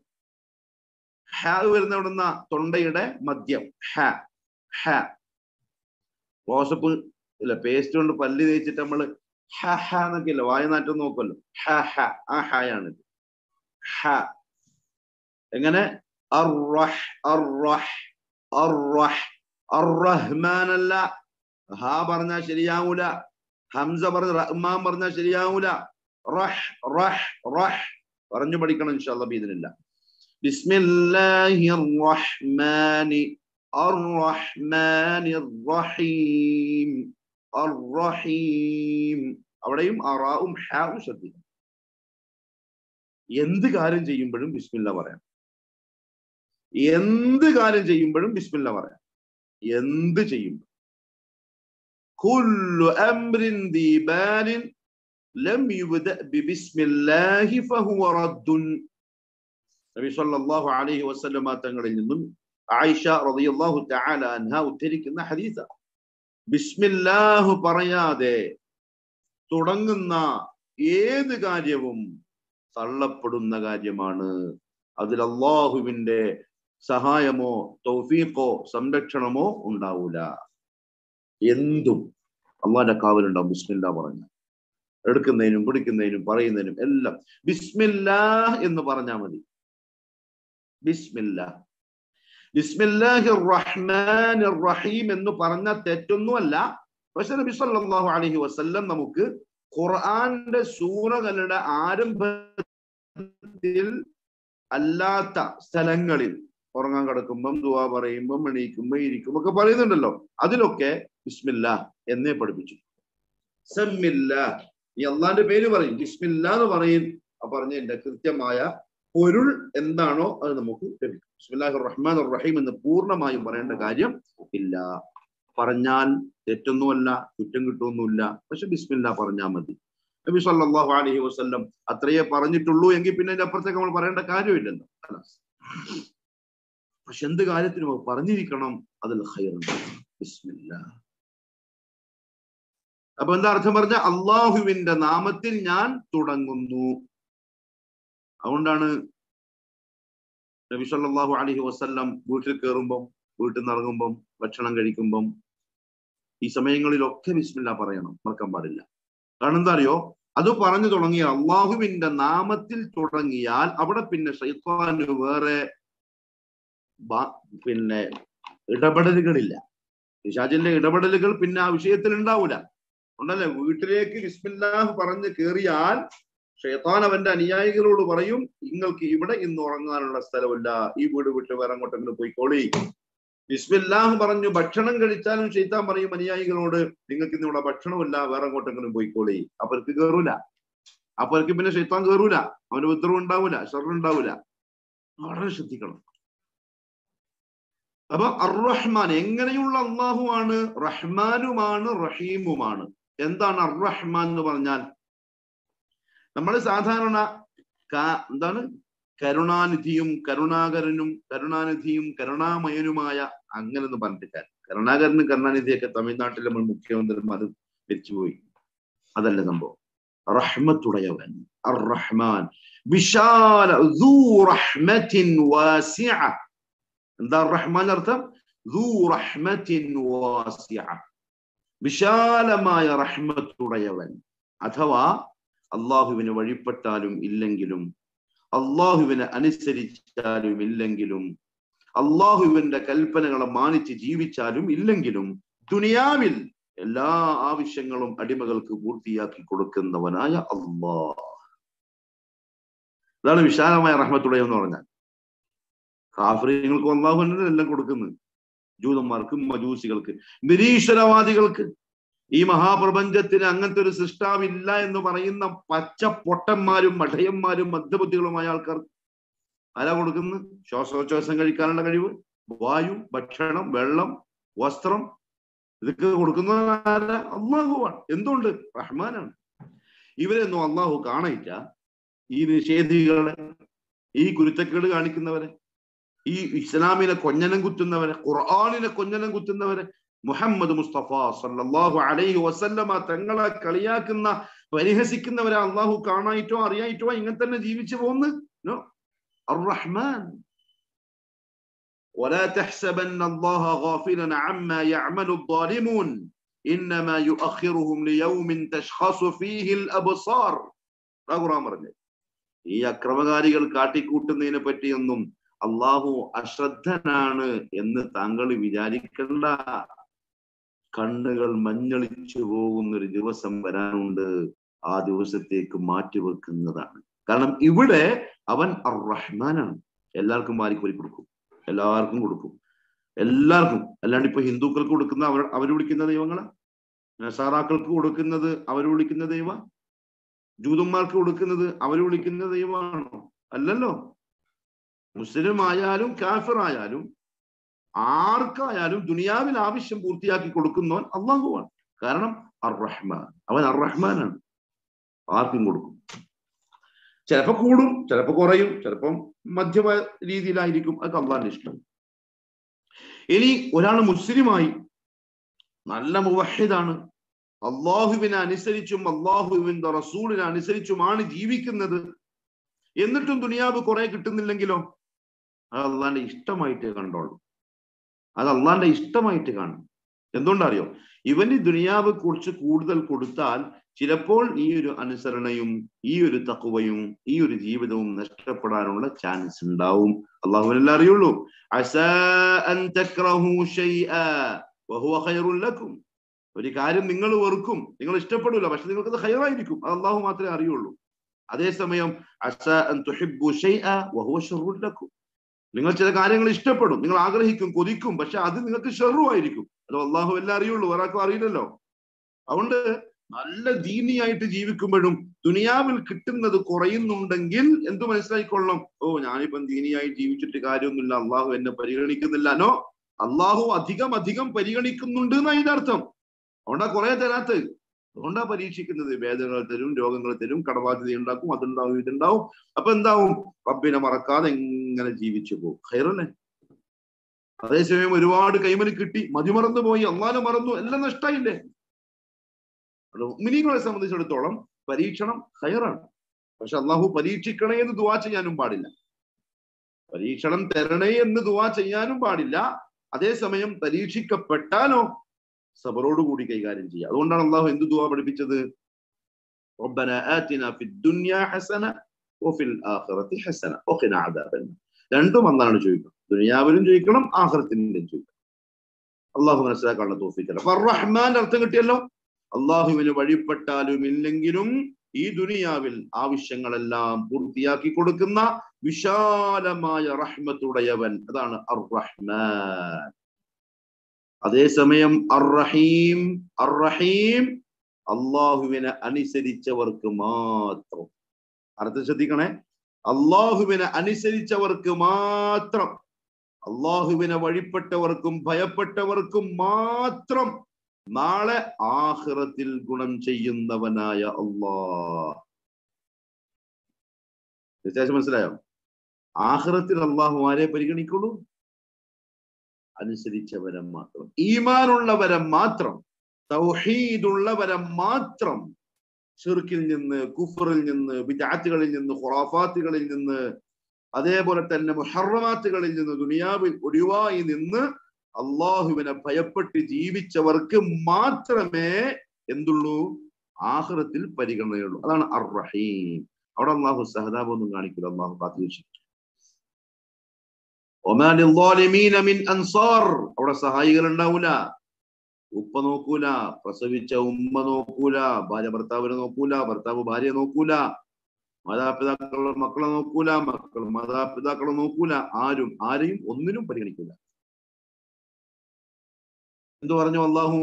ഹ വരുന്ന ഇവിടുന്ന തൊണ്ടയുടെ മദ്യം ഹ ഹ റോസപ്പ് ഇല്ല പേസ്റ്റ് കൊണ്ട് പല്ല് തേച്ചിട്ട് നമ്മള് ഹ ഹ എന്നൊക്കെ ഇല്ല വായനാറ്റം നോക്കുമല്ലോ ഹ ഹ ആ ഹയാണ് ഹ എങ്ങനെ അർറഹ് അർറഹ് അർറഹ് അർറഹ്മാൻ അല്ല ഹ പറഞ്ഞാൽ ശരിയാവൂല ഹംസ പറഞ്ഞ റഹ്മാൻ പറഞ്ഞാൽ ശരിയാവൂല റഹ് റഹ് റഹ് പറഞ്ഞു പഠിക്കണം ഇൻഷാല്ല ബീദിനില്ല ബിസ്മില്ലാഹി റഹ്മാനി الرحمن الرحيم الرحيم അവിടെയും അറാവും ഹാവും ശ്രദ്ധിക്കണം എന്ത് കാര്യം ചെയ്യുമ്പോഴും ബിസ്മില്ല പറയാം എന്ത് കാര്യം ചെയ്യുമ്പോഴും ബിസ്മില്ല പറയാം എന്ത് ചെയ്യുമ്പോൾ كل أمر ذي بال لم يبدأ ببسم الله فهو رد നബി സല്ലല്ലാഹു അലൈഹി വസല്ലമ തങ്ങളിൽ നിന്നും ആയിഷ റളിയല്ലാഹു തആല അൻഹ ഉദ്ധരിക്കുന്ന ഹദീസ ബിസ്മില്ലാഹ് പറയാതെ തുടങ്ങുന്ന ഏത് കാര്യവും തള്ളപ്പെടുന്ന കാര്യമാണ് അതിൽ അള്ളാഹുവിന്റെ സഹായമോ തൗഫീഖോ സംരക്ഷണമോ ഉണ്ടാവൂല എന്തും അള്ളാന്റെ കാവലുണ്ടാവും ബിസ്മില്ല പറഞ്ഞ എടുക്കുന്നതിനും കുടിക്കുന്നതിനും പറയുന്നതിനും എല്ലാം ബിസ്മില്ലാ എന്ന് പറഞ്ഞാൽ മതി ബിസ്മില്ല ബിസ്മില്ലാഹി റഹ്മാൻ റഹീം എന്ന് പറഞ്ഞ തെറ്റൊന്നുമല്ല പക്ഷെ നബി സല്ലല്ലാഹു അലൈഹി വസല്ലം നമുക്ക് ഖുർആന്റെ സൂറകളുടെ ആരംഭത്തിൽ അല്ലാത്ത സ്ഥലങ്ങളിൽ ഉറങ്ങാൻ കിടക്കുമ്പം ദുവാ പറയുമ്പം എണീക്കുമ്പോ ഇരിക്കുമ്പോ ഒക്കെ പറയുന്നുണ്ടല്ലോ അതിലൊക്കെ ബിസ്മില്ല എന്നേ പഠിപ്പിച്ചു സമ്മില്ല ഈ അള്ളാന്റെ പേര് പറയും ബിസ്മില്ല എന്ന് പറയും ആ പറഞ്ഞതിന്റെ കൃത്യമായ പൊരുൾ എന്താണോ അത് നമുക്ക് ലഭിക്കും ബിസ്മില്ലാഹി റഹ്മാൻ റഹീം എന്ന് പൂർണ്ണമായും പറയേണ്ട കാര്യം ഇല്ല പറഞ്ഞാൽ തെറ്റൊന്നുമല്ല കുറ്റം കിട്ടുമൊന്നുമില്ല പക്ഷെ ബിസ്മില്ല പറഞ്ഞാൽ മതി നബി സല്ലല്ലാഹു അലൈഹി വസല്ലം അത്രയേ പറഞ്ഞിട്ടുള്ളൂ എങ്കിൽ പിന്നെ അതിന്റെ അപ്പുറത്തേക്ക് നമ്മൾ പറയേണ്ട കാര്യമില്ലല്ലോ പക്ഷെ എന്ത് കാര്യത്തിനും പറഞ്ഞിരിക്കണം അതിൽ ഹൈറുണ്ട് ബിസ്മില്ല അപ്പൊ എന്താ അർത്ഥം പറഞ്ഞ അള്ളാഹുവിന്റെ നാമത്തിൽ ഞാൻ തുടങ്ങുന്നു അതുകൊണ്ടാണ് നബി സല്ലല്ലാഹു അലൈഹി വസല്ലം വീട്ടിൽ കയറുമ്പം വീട്ടിൽ നിന്ന് ഇറങ്ങുമ്പം ഭക്ഷണം കഴിക്കുമ്പം ഈ സമയങ്ങളിലൊക്കെ ബിസ്മില്ല പറയണം മറക്കാൻ പാടില്ല കാരണം എന്താ അറിയോ അത് പറഞ്ഞു തുടങ്ങിയ അള്ളാഹുവിന്റെ നാമത്തിൽ തുടങ്ങിയാൽ അവിടെ പിന്നെ ഷൈത്താന് വേറെ പിന്നെ ഇടപെടലുകളില്ല പിശാചിന്റെ ഇടപെടലുകൾ പിന്നെ ആ വിഷയത്തിൽ ഉണ്ടാവൂല ഉണ്ടല്ലേ വീട്ടിലേക്ക് ബിസ്മില്ലാഹ് പറഞ്ഞ് കയറിയാൽ ഷെയ്ത്താൻ അവന്റെ അനുയായികളോട് പറയും നിങ്ങൾക്ക് ഇവിടെ ഇന്ന് ഉറങ്ങാനുള്ള സ്ഥലമില്ല ഈ വീട് വിട്ട് വേറെ അങ്ങോട്ടെങ്കിലും പോയിക്കോളി ബിസ്മില്ലാഹ് പറഞ്ഞു ഭക്ഷണം കഴിച്ചാലും ഷെയ്ത്താൻ പറയും അനുയായികളോട് നിങ്ങൾക്ക് ഇന്ന് ഇവിടെ ഭക്ഷണമില്ല വേറെ അങ്ങോട്ടെങ്കിലും പോയിക്കോളി അവർക്ക് കയറൂല അവർക്ക് പിന്നെ ഷെയ്ത്താൻ കയറൂല അവന് ഉത്തരവ് ഉണ്ടാവൂല ഷെറുണ്ടാവൂല വളരെ ശ്രദ്ധിക്കണം അപ്പൊ അർറഹ്മാൻ എങ്ങനെയുള്ള അള്ളാഹുവാണ് റഹ്മാനുമാണ് റഹീമുമാണ് എന്താണ് അർറഹ്മാൻ എന്ന് പറഞ്ഞാൽ നമ്മൾ സാധാരണ എന്താണ് കരുണാനിധിയും കരുണാകരനും കരുണാനിധിയും കരുണാമയനുമായ അങ്ങനെ ഒന്ന് പറഞ്ഞിട്ട് കരുണാകരനും കരുണാനിധിയൊക്കെ തമിഴ്നാട്ടിലെ മുൻ മുഖ്യമന്ത്രിമാർ മരിച്ചുപോയി അതല്ല സംഭവം റഹ്മത്തുടയവൻ അർ റഹ്മാൻ വിശാല റഹ്മത്തിൻ വാസിഅ എന്താ റഹ്മാൻ അർത്ഥം റഹ്മത്തിൻ വാസിഅ വിശാലമായ റഹ്മത്തുടയവൻ അഥവാ അള്ളാഹുവിന് വഴിപ്പെട്ടാലും ഇല്ലെങ്കിലും അള്ളാഹുവിനെ അനുസരിച്ചാലും ഇല്ലെങ്കിലും അള്ളാഹുവിന്റെ കൽപ്പനകളെ മാനിച്ച് ജീവിച്ചാലും ഇല്ലെങ്കിലും ദുനിയാവിൽ എല്ലാ ആവശ്യങ്ങളും അടിമകൾക്ക് പൂർത്തിയാക്കി കൊടുക്കുന്നവനായ അള്ളാഹ് ഇതാണ് വിശാലമായ റഹ്മത്തുടയ എന്ന് പറഞ്ഞാൽ കാഫ്രീങ്ങൾക്ക് അള്ളാഹുവിനെ എല്ലാം കൊടുക്കുന്നത് ജൂതന്മാർക്ക് മജൂസികൾക്ക് നിരീശ്വരവാദികൾക്ക് ഈ മഹാപ്രപഞ്ചത്തിന് അങ്ങനത്തെ ഒരു സൃഷ്ടാവില്ല എന്ന് പറയുന്ന പച്ച പൊട്ടന്മാരും മഠയന്മാരും മദ്യബുദ്ധികളുമായ ആൾക്കാർ ആരാ കൊടുക്കുന്നത് ശ്വാസോച്ഛ്വാസം കഴിക്കാനുള്ള കഴിവ് വായു ഭക്ഷണം വെള്ളം വസ്ത്രം ഇതൊക്കെ കൊടുക്കുന്നത് ആരാ അള്ളാഹുവാണ് എന്തുകൊണ്ട് റഹ്മാനാണ് ഇവരെയൊന്നും അള്ളാഹു കാണയില്ല ഈ നിഷേധികളെ ഈ കുരുത്തക്കേട് കാണിക്കുന്നവരെ ഈ ഇസ്ലാമിനെ കൊഞ്ഞനം കുത്തുന്നവരെ ഖുർആാനിനെ കൊഞ്ഞനം കുത്തുന്നവരെ മുഹമ്മദ് മുസ്തഫ സല്ലല്ലാഹു അലൈഹി വസല്ലമ തങ്ങളെ കളിയാക്കുന്ന പരിഹസിക്കുന്നവരെ അള്ളാഹു കാണായിട്ടോ അറിയായിട്ടോ ഇങ്ങനെ തന്നെ ജീവിച്ചു പോകുന്നു നോ الرحمن ولا تحسبن الله غافلا عما يعمل الظالمون انما يؤخرهم ليوم تشخص فيه الابصار ഖുർആൻ പറഞ്ഞു ഈ അക്രമകാരികൾ കാട്ടിക്കൂട്ടുന്നതിനെ പറ്റിയൊന്നും അള്ളാഹു അശ്രദ്ധനാണ് എന്ന് താങ്കൾ വിചാരിക്കണ്ട കണ്ണുകൾ മഞ്ഞളിച്ചു പോകുന്ന ഒരു ദിവസം വരാനുണ്ട് ആ ദിവസത്തേക്ക് മാറ്റിവെക്കുന്നതാണ് കാരണം ഇവിടെ അവൻ അർ റഹ്മാനാണ് എല്ലാവർക്കും വാരിക്കോരി കൊടുക്കും എല്ലാവർക്കും കൊടുക്കും എല്ലാവർക്കും അല്ലാണ്ട് ഇപ്പൊ ഹിന്ദുക്കൾക്ക് കൊടുക്കുന്ന അവർ അവർ വിളിക്കുന്ന ദൈവങ്ങളെ നസാറാക്കൾക്ക് കൊടുക്കുന്നത് അവർ വിളിക്കുന്ന ദൈവ ജൂതന്മാർക്ക് കൊടുക്കുന്നത് അവർ വിളിക്കുന്ന ദൈവമാണോ അല്ലല്ലോ മുസ്ലിം ആയാലും കാഫിർ ആയാലും ആർക്കായാലും ദുനിയാവിൽ ആവശ്യം പൂർത്തിയാക്കി കൊടുക്കുന്നവൻ അള്ളാഹുവാണ് കാരണം അർ റഹ്മാൻ അവൻ അർ റഹ്മാനാണ് ആർക്കും കൊടുക്കും ചിലപ്പോ കൂടും ചിലപ്പോ കുറയും ചിലപ്പം മധ്യമ രീതിയിലായിരിക്കും അത് അള്ളാഹിന്റെ ഇഷ്ടം ഇനി ഒരാൾ മുസ്ലിമായി നല്ല മുവഹിദാണ് അള്ളാഹുവിനെ അനുസരിച്ചും അള്ളാഹുവിന്റെ റസൂലിനെ അനുസരിച്ചുമാണ് ജീവിക്കുന്നത് എന്നിട്ടും ദുനിയാവ് കുറെ കിട്ടുന്നില്ലെങ്കിലോ അത് അള്ളാന്റെ ഇഷ്ടമായിട്ട് കണ്ടോളൂ അത് അള്ളാന്റെ ഇഷ്ടമായിട്ട് കാണും എന്തുകൊണ്ടറിയോ ഇവന് ദുനിയാവ് കുറിച്ച് കൂടുതൽ കൊടുത്താൽ ചിലപ്പോൾ ഈ ഒരു അനുസരണയും ഈ ഒരു തക്കുവയും ഈ ഒരു ജീവിതവും നഷ്ടപ്പെടാനുള്ള ചാൻസ് ഉണ്ടാവും അള്ളാഹുവിനെല്ലാം അറിയുള്ളൂ ഒരു കാര്യം നിങ്ങൾ വെറുക്കും നിങ്ങൾ ഇഷ്ടപ്പെടില്ല പക്ഷെ നിങ്ങൾക്ക് അത് ഹൈറായിരിക്കും അത് അള്ളാഹു മാത്രമേ അറിയുള്ളൂ അതേസമയം നിങ്ങൾ ചില കാര്യങ്ങൾ ഇഷ്ടപ്പെടും നിങ്ങൾ ആഗ്രഹിക്കും കൊതിക്കും പക്ഷെ അത് നിങ്ങൾക്ക് ഷെറുമായിരിക്കും അത് അള്ളാഹു എല്ലാം അറിയുള്ളൂ ഒരാൾക്കും അറിയില്ലല്ലോ അതുകൊണ്ട് നല്ല ദീനിയായിട്ട് ജീവിക്കുമ്പോഴും ദുനിയാവിൽ കിട്ടുന്നത് കുറയുന്നുണ്ടെങ്കിൽ എന്തു മനസ്സിലായിക്കൊള്ളണം ഓ ഞാനിപ്പം ദീനിയായി ജീവിച്ചിട്ട് കാര്യമൊന്നുമില്ല അള്ളാഹു എന്നെ പരിഗണിക്കുന്നില്ലനോ അള്ളാഹു അധികം അധികം പരിഗണിക്കുന്നുണ്ട് എന്നാ ഇതിന്റെ അർത്ഥം അതുകൊണ്ടാ കുറെ തരാത്ത് അതുകൊണ്ടാ പരീക്ഷിക്കുന്നത് വേദനകൾ തരും രോഗങ്ങൾ തരും കടബാധ്യത ഉണ്ടാക്കും അതുണ്ടാവും ഇതുണ്ടാവും അപ്പൊ എന്താവും റബ്ബിനെ മറക്കാതെ എങ്ങനെ ജീവിച്ചു പോകും ഹൈറല്ലേ അതേസമയം ഒരുപാട് കൈമല് കിട്ടി മതിമറന്നു പോയി അള്ളാനെ മറന്നു എല്ലാം നഷ്ടായില്ലേ മിനിങ്ങളെ സംബന്ധിച്ചിടത്തോളം പരീക്ഷണം ഹൈറാണ് പക്ഷെ അള്ളാഹു പരീക്ഷിക്കണേ എന്ന് ദുവാ ചെയ്യാനും പാടില്ല പരീക്ഷണം തരണേ എന്ന് ദുവാ ചെയ്യാനും പാടില്ല അതേസമയം പരീക്ഷിക്കപ്പെട്ടാലോ സബറോടുകൂടി കൈകാര്യം ചെയ്യുക അതുകൊണ്ടാണ് അള്ളാഹു എന്ത് ദുവാ പഠിപ്പിച്ചത് ربنا آتنا في الدنيا حسنة وفي الآخرة حسنة وقنا عذاب النار രണ്ടും അന്നാണ് ചോദിക്കണം ദുനിയാവിലും ചോദിക്കണം ആഹ്റത്തിലും ചോദിക്കണം അള്ളാഹു മനസ്സിലാക്കാനുള്ള തോഫിക്കല്ല അപ്പൊ റഹ്മാന്റെ അർത്ഥം കിട്ടിയല്ലോ അള്ളാഹുവിന് വഴിപ്പെട്ടാലും ഇല്ലെങ്കിലും ഈ ദുനിയാവിൽ ആവശ്യങ്ങളെല്ലാം പൂർത്തിയാക്കി കൊടുക്കുന്ന വിശാലമായ റഹ്മത്തുടയവൻ അതാണ് അർ റഹ്മാൻ അതേസമയം അർ റഹീം അർ റഹീം അള്ളാഹുവിനെ അനുസരിച്ചവർക്ക് മാത്രം അർത്ഥം ശ്രദ്ധിക്കണേ അള്ളാഹുവിനെ അനുസരിച്ചവർക്ക് മാത്രം അള്ളാഹുവിനെ വഴിപ്പെട്ടവർക്കും ഭയപ്പെട്ടവർക്കും മാത്രം നാളെ ആഹ്റത്തിൽ ഗുണം ചെയ്യുന്നവനായ അള്ളാഹ് വ്യത്യാസം മനസ്സിലായോ ആഹ്റത്തിൽ അള്ളാഹു ആരെ പരിഗണിക്കുള്ളൂ അനുസരിച്ചവരെ മാത്രം ഈമാനുള്ളവരെ മാത്രം തൗഹീദുള്ളവരെ മാത്രം ഷിർക്കിൽ നിന്ന് കുഫറിൽ നിന്ന് വിജാത്തുകളിൽ നിന്ന് ഖുറാഫാത്തുകളിൽ നിന്ന് അതേപോലെ തന്നെ മുഹറമാത്തുകളിൽ നിന്ന് ദുനിയാവിൽ ഒഴിവായി നിന്ന് അള്ളാഹുവിനെ ഭയപ്പെട്ട് ജീവിച്ചവർക്ക് മാത്രമേ എന്തുള്ളൂ ആഹ്റത്തിൽ പരിഗണനയുള്ളൂ അതാണ് അർ റഹീം അവിടെ അള്ളാഹു സഹതാബ് ഒന്നും കാണിക്കില്ല അള്ളാഹു കാത്തിരിച്ചു മിൻ അൻസാർ അവിടെ സഹായികൾ ഉണ്ടാവൂല ഉപ്പ നോക്കൂല പ്രസവിച്ച ഉമ്മ നോക്കൂല ഭാര്യ ഭർത്താവിനെ നോക്കൂല ഭർത്താവ് ഭാര്യയെ നോക്കൂല മാതാപിതാക്കളുടെ മക്കളെ നോക്കൂല മക്കൾ മാതാപിതാക്കളെ നോക്കൂല ആരും ആരെയും ഒന്നിനും പരിഗണിക്കൂല എന്തു പറഞ്ഞു അള്ളാഹു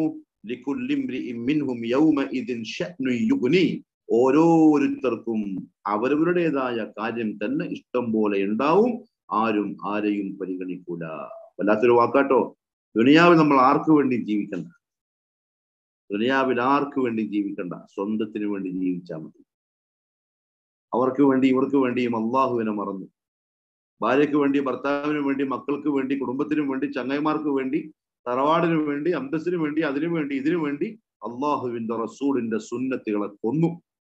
ഓരോരുത്തർക്കും അവരവരുടേതായ കാര്യം തന്നെ ഇഷ്ടം പോലെ ഉണ്ടാവും ആരും ആരെയും പരിഗണിക്കൂല വല്ലാത്തൊരു വാക്കാട്ടോ ദുനിയാവിൽ നമ്മൾ ആർക്കു വേണ്ടി ജീവിക്കണ്ട ദുനിയാവിൽ ആർക്കു വേണ്ടി ജീവിക്കണ്ട സ്വന്തത്തിന് വേണ്ടി ജീവിച്ചാൽ മതി അവർക്ക് വേണ്ടി ഇവർക്ക് വേണ്ടിയും അള്ളാഹുവിനെ മറന്നു ഭാര്യയ്ക്ക് വേണ്ടി ഭർത്താവിന് വേണ്ടി മക്കൾക്ക് വേണ്ടി കുടുംബത്തിനും വേണ്ടി ചങ്ങായിമാർക്ക് വേണ്ടി തറവാടിന് വേണ്ടി അന്തസ്സിന് വേണ്ടി അതിനു വേണ്ടി ഇതിനു വേണ്ടി അള്ളാഹുവിന്റെ റസൂലിന്റെ സുന്നത്തുകളെ കൊന്നു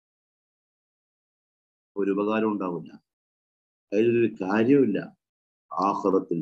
ഒരു ഉപകാരം ഉണ്ടാവില്ല അതിലൊരു കാര്യമില്ല ആഹ്റത്തിൽ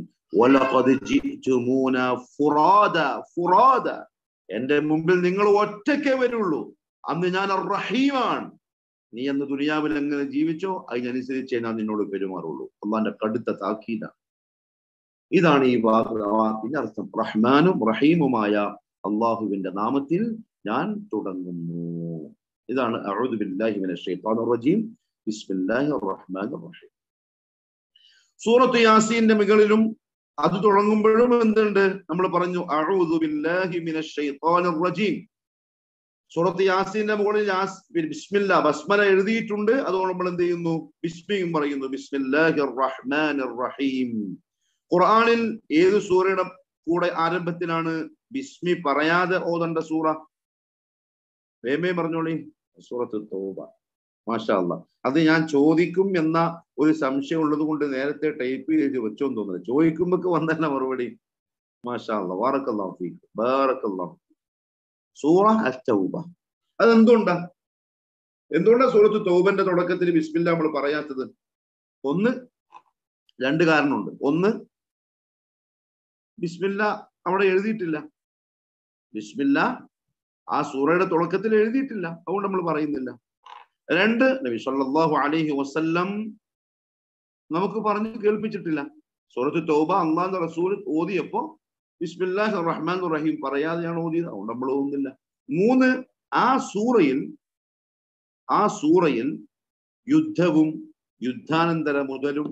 എന്റെ മുമ്പിൽ നിങ്ങൾ ഒറ്റയ്ക്കേ വരുള്ളൂ അന്ന് ഞാൻ റഹീമാണ് നീ അന്ന് ദുനിയാവിൽ എങ്ങനെ ജീവിച്ചോ അതിനനുസരിച്ചേ ഞാൻ നിന്നോട് പെരുമാറുള്ളൂ അള്ളാന്റെ കടുത്ത താക്കീത ഇതാണ് ഈ വാക്കിന്റെ അർത്ഥം റഹ്മാനും റഹീമുമായ അള്ളാഹുവിന്റെ നാമത്തിൽ ഞാൻ തുടങ്ങുന്നു ഇതാണ് റജീം ബിസ്മില്ലാഹിർ റഹ്മാനിർ റഹീം സൂറത്ത് യാസീന്റെ മുകളിലും അത് തുടങ്ങുമ്പോഴും എന്തുണ്ട് നമ്മൾ പറഞ്ഞു അഊദു ബില്ലാഹി മിനശ് ശൈത്താനിർ റജീം സൂറത്ത് യാസീന്റെ മുകളിൽ ബിസ്മില്ല ബസ്മല എഴുതിയിട്ടുണ്ട് അതുകൊണ്ട് നമ്മൾ എന്ത് ചെയ്യുന്നു ബിസ്മിയും പറയുന്നു ബിസ്മില്ലാഹിർ റഹ്മാനിർ റഹീം ഖുർആനിൽ ഏത് സൂറയുടെ കൂടെ ആരംഭത്തിലാണ് ബിസ്മി പറയാതെ ഓതേണ്ട സൂറ വേമേ പറഞ്ഞോളി സൂറത്ത് തോബ മാഷാ അല്ല അത് ഞാൻ ചോദിക്കും എന്ന ഒരു സംശയം ഉള്ളത് കൊണ്ട് നേരത്തെ ടൈപ്പ് ചെയ്ത് വെച്ചോന്ന് തോന്നുന്നത് ചോദിക്കുമ്പോ വന്നല്ല മറുപടി മാഷാ അല്ല വാറക്കല്ലാ ഫീക്ക് ബാറക്കല്ലാ സൂറ അത്തൗബ അതെന്തുകൊണ്ടാ എന്തുകൊണ്ടാ സൂറത്ത് തൗബന്റെ തുടക്കത്തിൽ ബിസ്മില്ല നമ്മൾ പറയാത്തത് ഒന്ന് രണ്ട് കാരണമുണ്ട് ഒന്ന് ബിസ്മില്ല അവിടെ എഴുതിയിട്ടില്ല ബിസ്മില്ല ആ സൂറയുടെ തുടക്കത്തിൽ എഴുതിയിട്ടില്ല അതുകൊണ്ട് നമ്മൾ പറയുന്നില്ല രണ്ട് നബി സല്ലല്ലാഹു അലൈഹി വസല്ലം നമുക്ക് പറഞ്ഞു കേൾപ്പിച്ചിട്ടില്ല സൂറത്ത് തൗബ അള്ളാഹ് റസൂൽ ഓതിയപ്പോ ബിസ്മില്ലാഹി റഹ്മാൻ റഹീം പറയാതെയാണ് ഓതിയത് അതുകൊണ്ട് നമ്മൾ ഓതുന്നില്ല മൂന്ന് ആ സൂറയിൽ ആ സൂറയിൽ യുദ്ധവും യുദ്ധാനന്തര മുതലും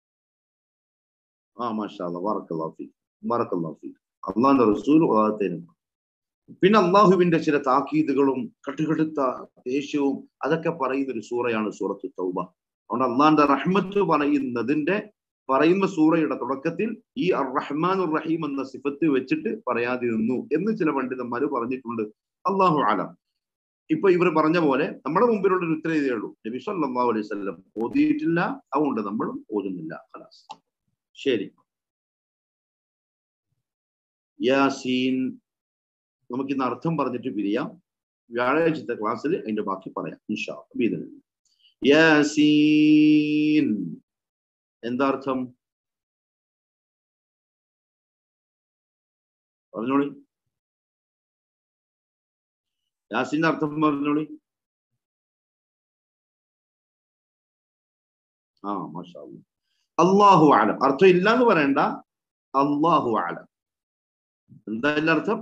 ആ മാഷാ വറക്കല്ലാഫി വറക്കല്ലാഫി അള്ളാന്റെ റസൂൽ ഓതാത്തേനും പിന്നെ അള്ളാഹുവിന്റെ ചില താക്കീതുകളും കട്ടുകെടുത്ത ദേഷ്യവും അതൊക്കെ പറയുന്ന ഒരു സൂറയാണ് സൂറത്ത് തൗബ അതുകൊണ്ട് അള്ളാന്റെ റഹ്മത്ത് പറയുന്നതിന്റെ പറയുന്ന സൂറയുടെ തുടക്കത്തിൽ ഈ അർ റഹ്മാൻ റഹീം എന്ന സിഫത്ത് വെച്ചിട്ട് പറയാതിരുന്നു എന്ന് ചില പണ്ഡിതന്മാർ പറഞ്ഞിട്ടുണ്ട് അള്ളാഹു ആലം ഇപ്പൊ ഇവർ പറഞ്ഞ പോലെ നമ്മുടെ മുമ്പിലുള്ള ഒരു ഉത്തരം ഇതേ ഉള്ളൂ നബി സല്ലല്ലാഹു അലൈഹി വസല്ലം ഓതിയിട്ടില്ല അതുകൊണ്ട് നമ്മളും ഓതുന്നില്ല ഖലാസ് ശരി യാസീൻ നമുക്ക് ഇന്ന് അർത്ഥം പറഞ്ഞിട്ട് പിരിയാം വ്യാഴാഴ്ചത്തെ ക്ലാസ്സിൽ അതിന്റെ ബാക്കി പറയാം ഇൻഷാ യാസീൻ എന്താ അർത്ഥം പറഞ്ഞോളി യാസിന്റെ അർത്ഥം പറഞ്ഞോളി ആ മാഷാ അള്ളാഹു ആലം അർത്ഥം ഇല്ല എന്ന് പറയണ്ട അള്ളാഹു ആലം എന്താ അതിന്റെ അർത്ഥം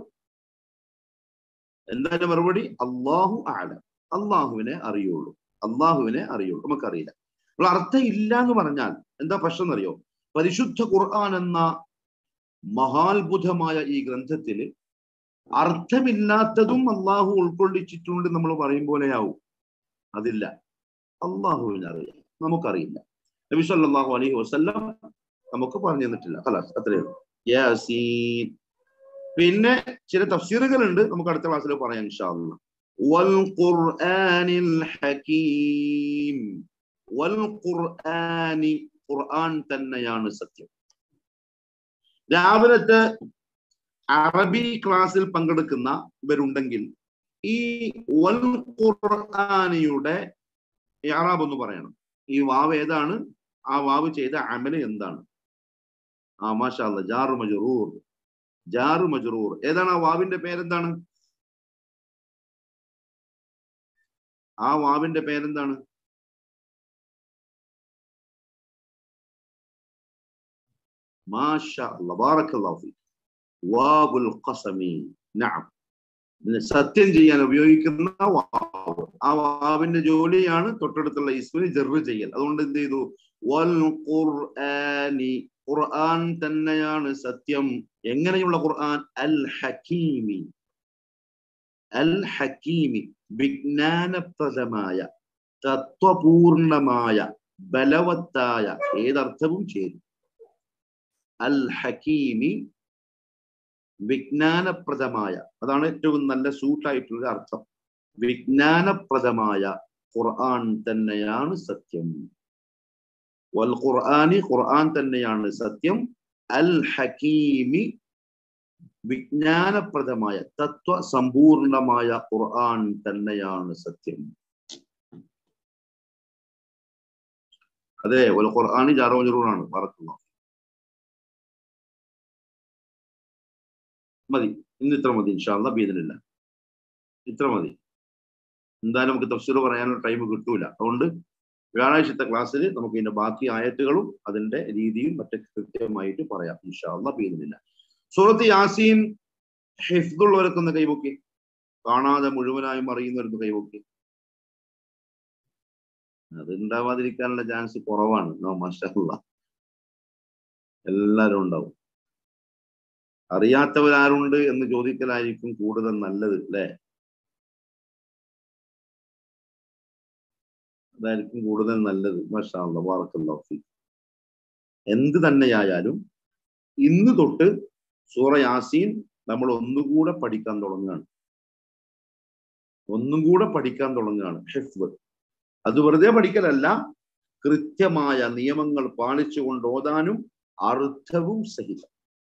എന്താ അതിന്റെ മറുപടി അള്ളാഹു ആലം അള്ളാഹുവിനെ അറിയുള്ളൂ അള്ളാഹുവിനെ അറിയുള്ളൂ നമുക്കറിയില്ല അപ്പോൾ അർത്ഥം ഇല്ല എന്ന് പറഞ്ഞാൽ എന്താ പ്രശ്നം എന്നറിയോ പരിശുദ്ധ ഖുർആൻ എന്ന മഹാത്ഭുതമായ ഈ ഗ്രന്ഥത്തില് അർത്ഥമില്ലാത്തതും അള്ളാഹു ഉൾക്കൊള്ളിച്ചിട്ടുണ്ട് നമ്മൾ പറയും പോലെയാവും അതില്ല അള്ളാഹുവിനെ അറിയാം നമുക്കറിയില്ല നബി സല്ലല്ലാഹു അലൈഹി വസല്ലം നമുക്ക് പറഞ്ഞു തന്നിട്ടില്ല ഖലാസ് അത്രയേ ഉള്ളൂ യാസീൻ പിന്നെ ചില തഫ്സീറുകൾ ഉണ്ട് നമുക്ക് അടുത്ത ക്ലാസ്സിൽ പറയാം ഇൻഷാ അല്ലാഹ് വൽ ഖുർആനിൽ ഹകീം വൽ ഖുർആനി ഖുർആൻ തന്നെയാണ് സത്യം രാവിലത്തെ അറബി ക്ലാസ്സിൽ പങ്കെടുക്കുന്ന ഇവരുണ്ടെങ്കിൽ ഈ വൽ ഖുർആനിയുടെ ഇഅറാബ് ഒന്ന് പറയണം ഈ വാവ് ഏതാണ് ആ വാവ് ചെയ്ത അമല് എന്താണ് ആ മാഷാ അല്ലാ ജാറു മജറൂർ ജാറു മജറൂർ ഏതാണ് ആ വാവിന്റെ പേരെന്താണ് ആ വാവിന്റെ പേരെന്താണ് മാഷാ അല്ലാ ബാറക്കല്ലാഹു ഫീക് വാബുൽ ഖസമി നഅം സത്യം ചെയ്യാൻ ഉപയോഗിക്കുന്ന വാവ് ആ വാവിന്റെ ജോലിയാണ് തൊട്ടടുത്തുള്ള ഇസ്മിന് ജെറ് ചെയ്യൽ അതുകൊണ്ട് എന്ത് ചെയ്തു വൽ ഖുർആനി ഖുർആൻ തന്നെയാണ് സത്യം എങ്ങനെയുള്ള ഖുർആൻ അൽ ഹക്കീമി അൽ ഹക്കീമി വിജ്ഞാനപ്രദമായ തത്വപൂർണമായ ബലവത്തായ ഏതർത്ഥവും ചേരും അൽ ഹക്കീമി വിജ്ഞാനപ്രദമായ അതാണ് ഏറ്റവും നല്ല സൂട്ടായിട്ടുള്ള അർത്ഥം വിജ്ഞാനപ്രദമായ ഖുർആൻ തന്നെയാണ് സത്യം വൽ ഖുർആനി ഖുർആൻ തന്നെയാണ് സത്യം അൽ ഹക്കീമി വിജ്ഞാനപ്രദമായ തത്വ സമ്പൂർണമായ ഖുർആൻ തന്നെയാണ് സത്യം അതെ വൽ ഖുർആനി ജാറോജറൂറാണ് പറക്കുന്നത് മതി ഇന്ന് ഇത്ര മതി ഇൻഷാല്ല ബീദിനില്ല ഇത്ര മതി എന്തായാലും നമുക്ക് തഫ്സീർ പറയാനുള്ള ടൈം കിട്ടൂല അതുകൊണ്ട് വ്യാഴാഴ്ചത്തെ ക്ലാസ്സിൽ നമുക്ക് ഇതിന്റെ ബാക്കി ആയത്തുകളും അതിന്റെ രീതിയും മറ്റൊക്കെ കൃത്യമായിട്ട് പറയാം ഇൻഷാല്ല ബീദിനില്ല സൂറത്ത് യാസീൻ ഹിഫ്ദുള്ളവരൊക്കെ ഒന്ന് കൈപൊക്കി കാണാതെ മുഴുവനായും അറിയുന്നവർക്ക് കൈപൊക്കി അത് ഉണ്ടാവാതിരിക്കാനുള്ള ചാൻസ് കുറവാണ് മാഷല്ല എല്ലാരും ഉണ്ടാവും അറിയാത്തവരാരുണ്ട് എന്ന് ചോദിക്കലായിരിക്കും കൂടുതൽ നല്ലത് അല്ലേ അതായിരിക്കും കൂടുതൽ നല്ലത് മാഷാല്ല വാറക്കല്ലാഫി എന്ത് തന്നെയായാലും ഇന്ന് തൊട്ട് സൂറ യാസീൻ നമ്മൾ ഒന്നുകൂടെ പഠിക്കാൻ തുടങ്ങുകയാണ് ഒന്നും കൂടെ പഠിക്കാൻ തുടങ്ങുകയാണ് ഹിഫ്ബ് അത് വെറുതെ പഠിക്കലല്ല കൃത്യമായ നിയമങ്ങൾ പാലിച്ചുകൊണ്ട് ഓതാനും അർത്ഥവും സഹിതം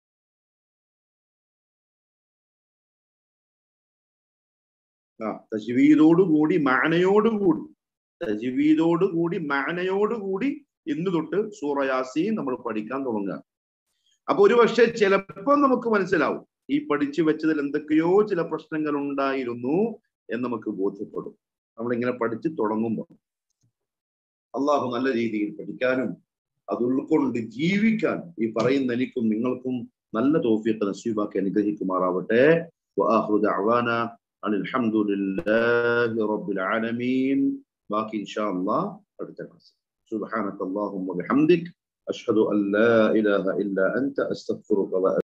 ആ തജ്വീദോടുകൂടി മാനയോടുകൂടി തജ്വീദോടുകൂടി മാനയോടുകൂടി ഇന്ന് തൊട്ട് സൂറ യാസീൻ നമ്മൾ പഠിക്കാൻ തുടങ്ങുക അപ്പൊ ഒരു പക്ഷെ ചിലപ്പോൾ നമുക്ക് മനസ്സിലാവും ഈ പഠിച്ചു വെച്ചതിൽ എന്തൊക്കെയോ ചില പ്രശ്നങ്ങൾ ഉണ്ടായിരുന്നു എന്ന് നമുക്ക് ബോധ്യപ്പെടും നമ്മളിങ്ങനെ പഠിച്ചു തുടങ്ങുമ്പോൾ അള്ളാഹു നല്ല രീതിയിൽ പഠിക്കാനും അത് ഉൾക്കൊണ്ട് ജീവിക്കാൻ ഈ പറയുന്ന എനിക്കും നിങ്ങൾക്കും നല്ല തോഫിയൊക്കെ നസീബാക്കി അനുഗ്രഹിക്കുമാറാവട്ടെ അൽഹംദുലില്ലാഹി റബ്ബിൽ ആലമീൻ ബാക്കി ഇൻഷാ അല്ലാഹ് അടുത്ത ക്ലാസ് സുബ്ഹാനക അല്ലാഹുമ്മ ബിഹംദിക് അഷ്ഹദു അൻ ലാ ഇലാഹ ഇല്ല അൻത അസ്തഗ്ഫിറുക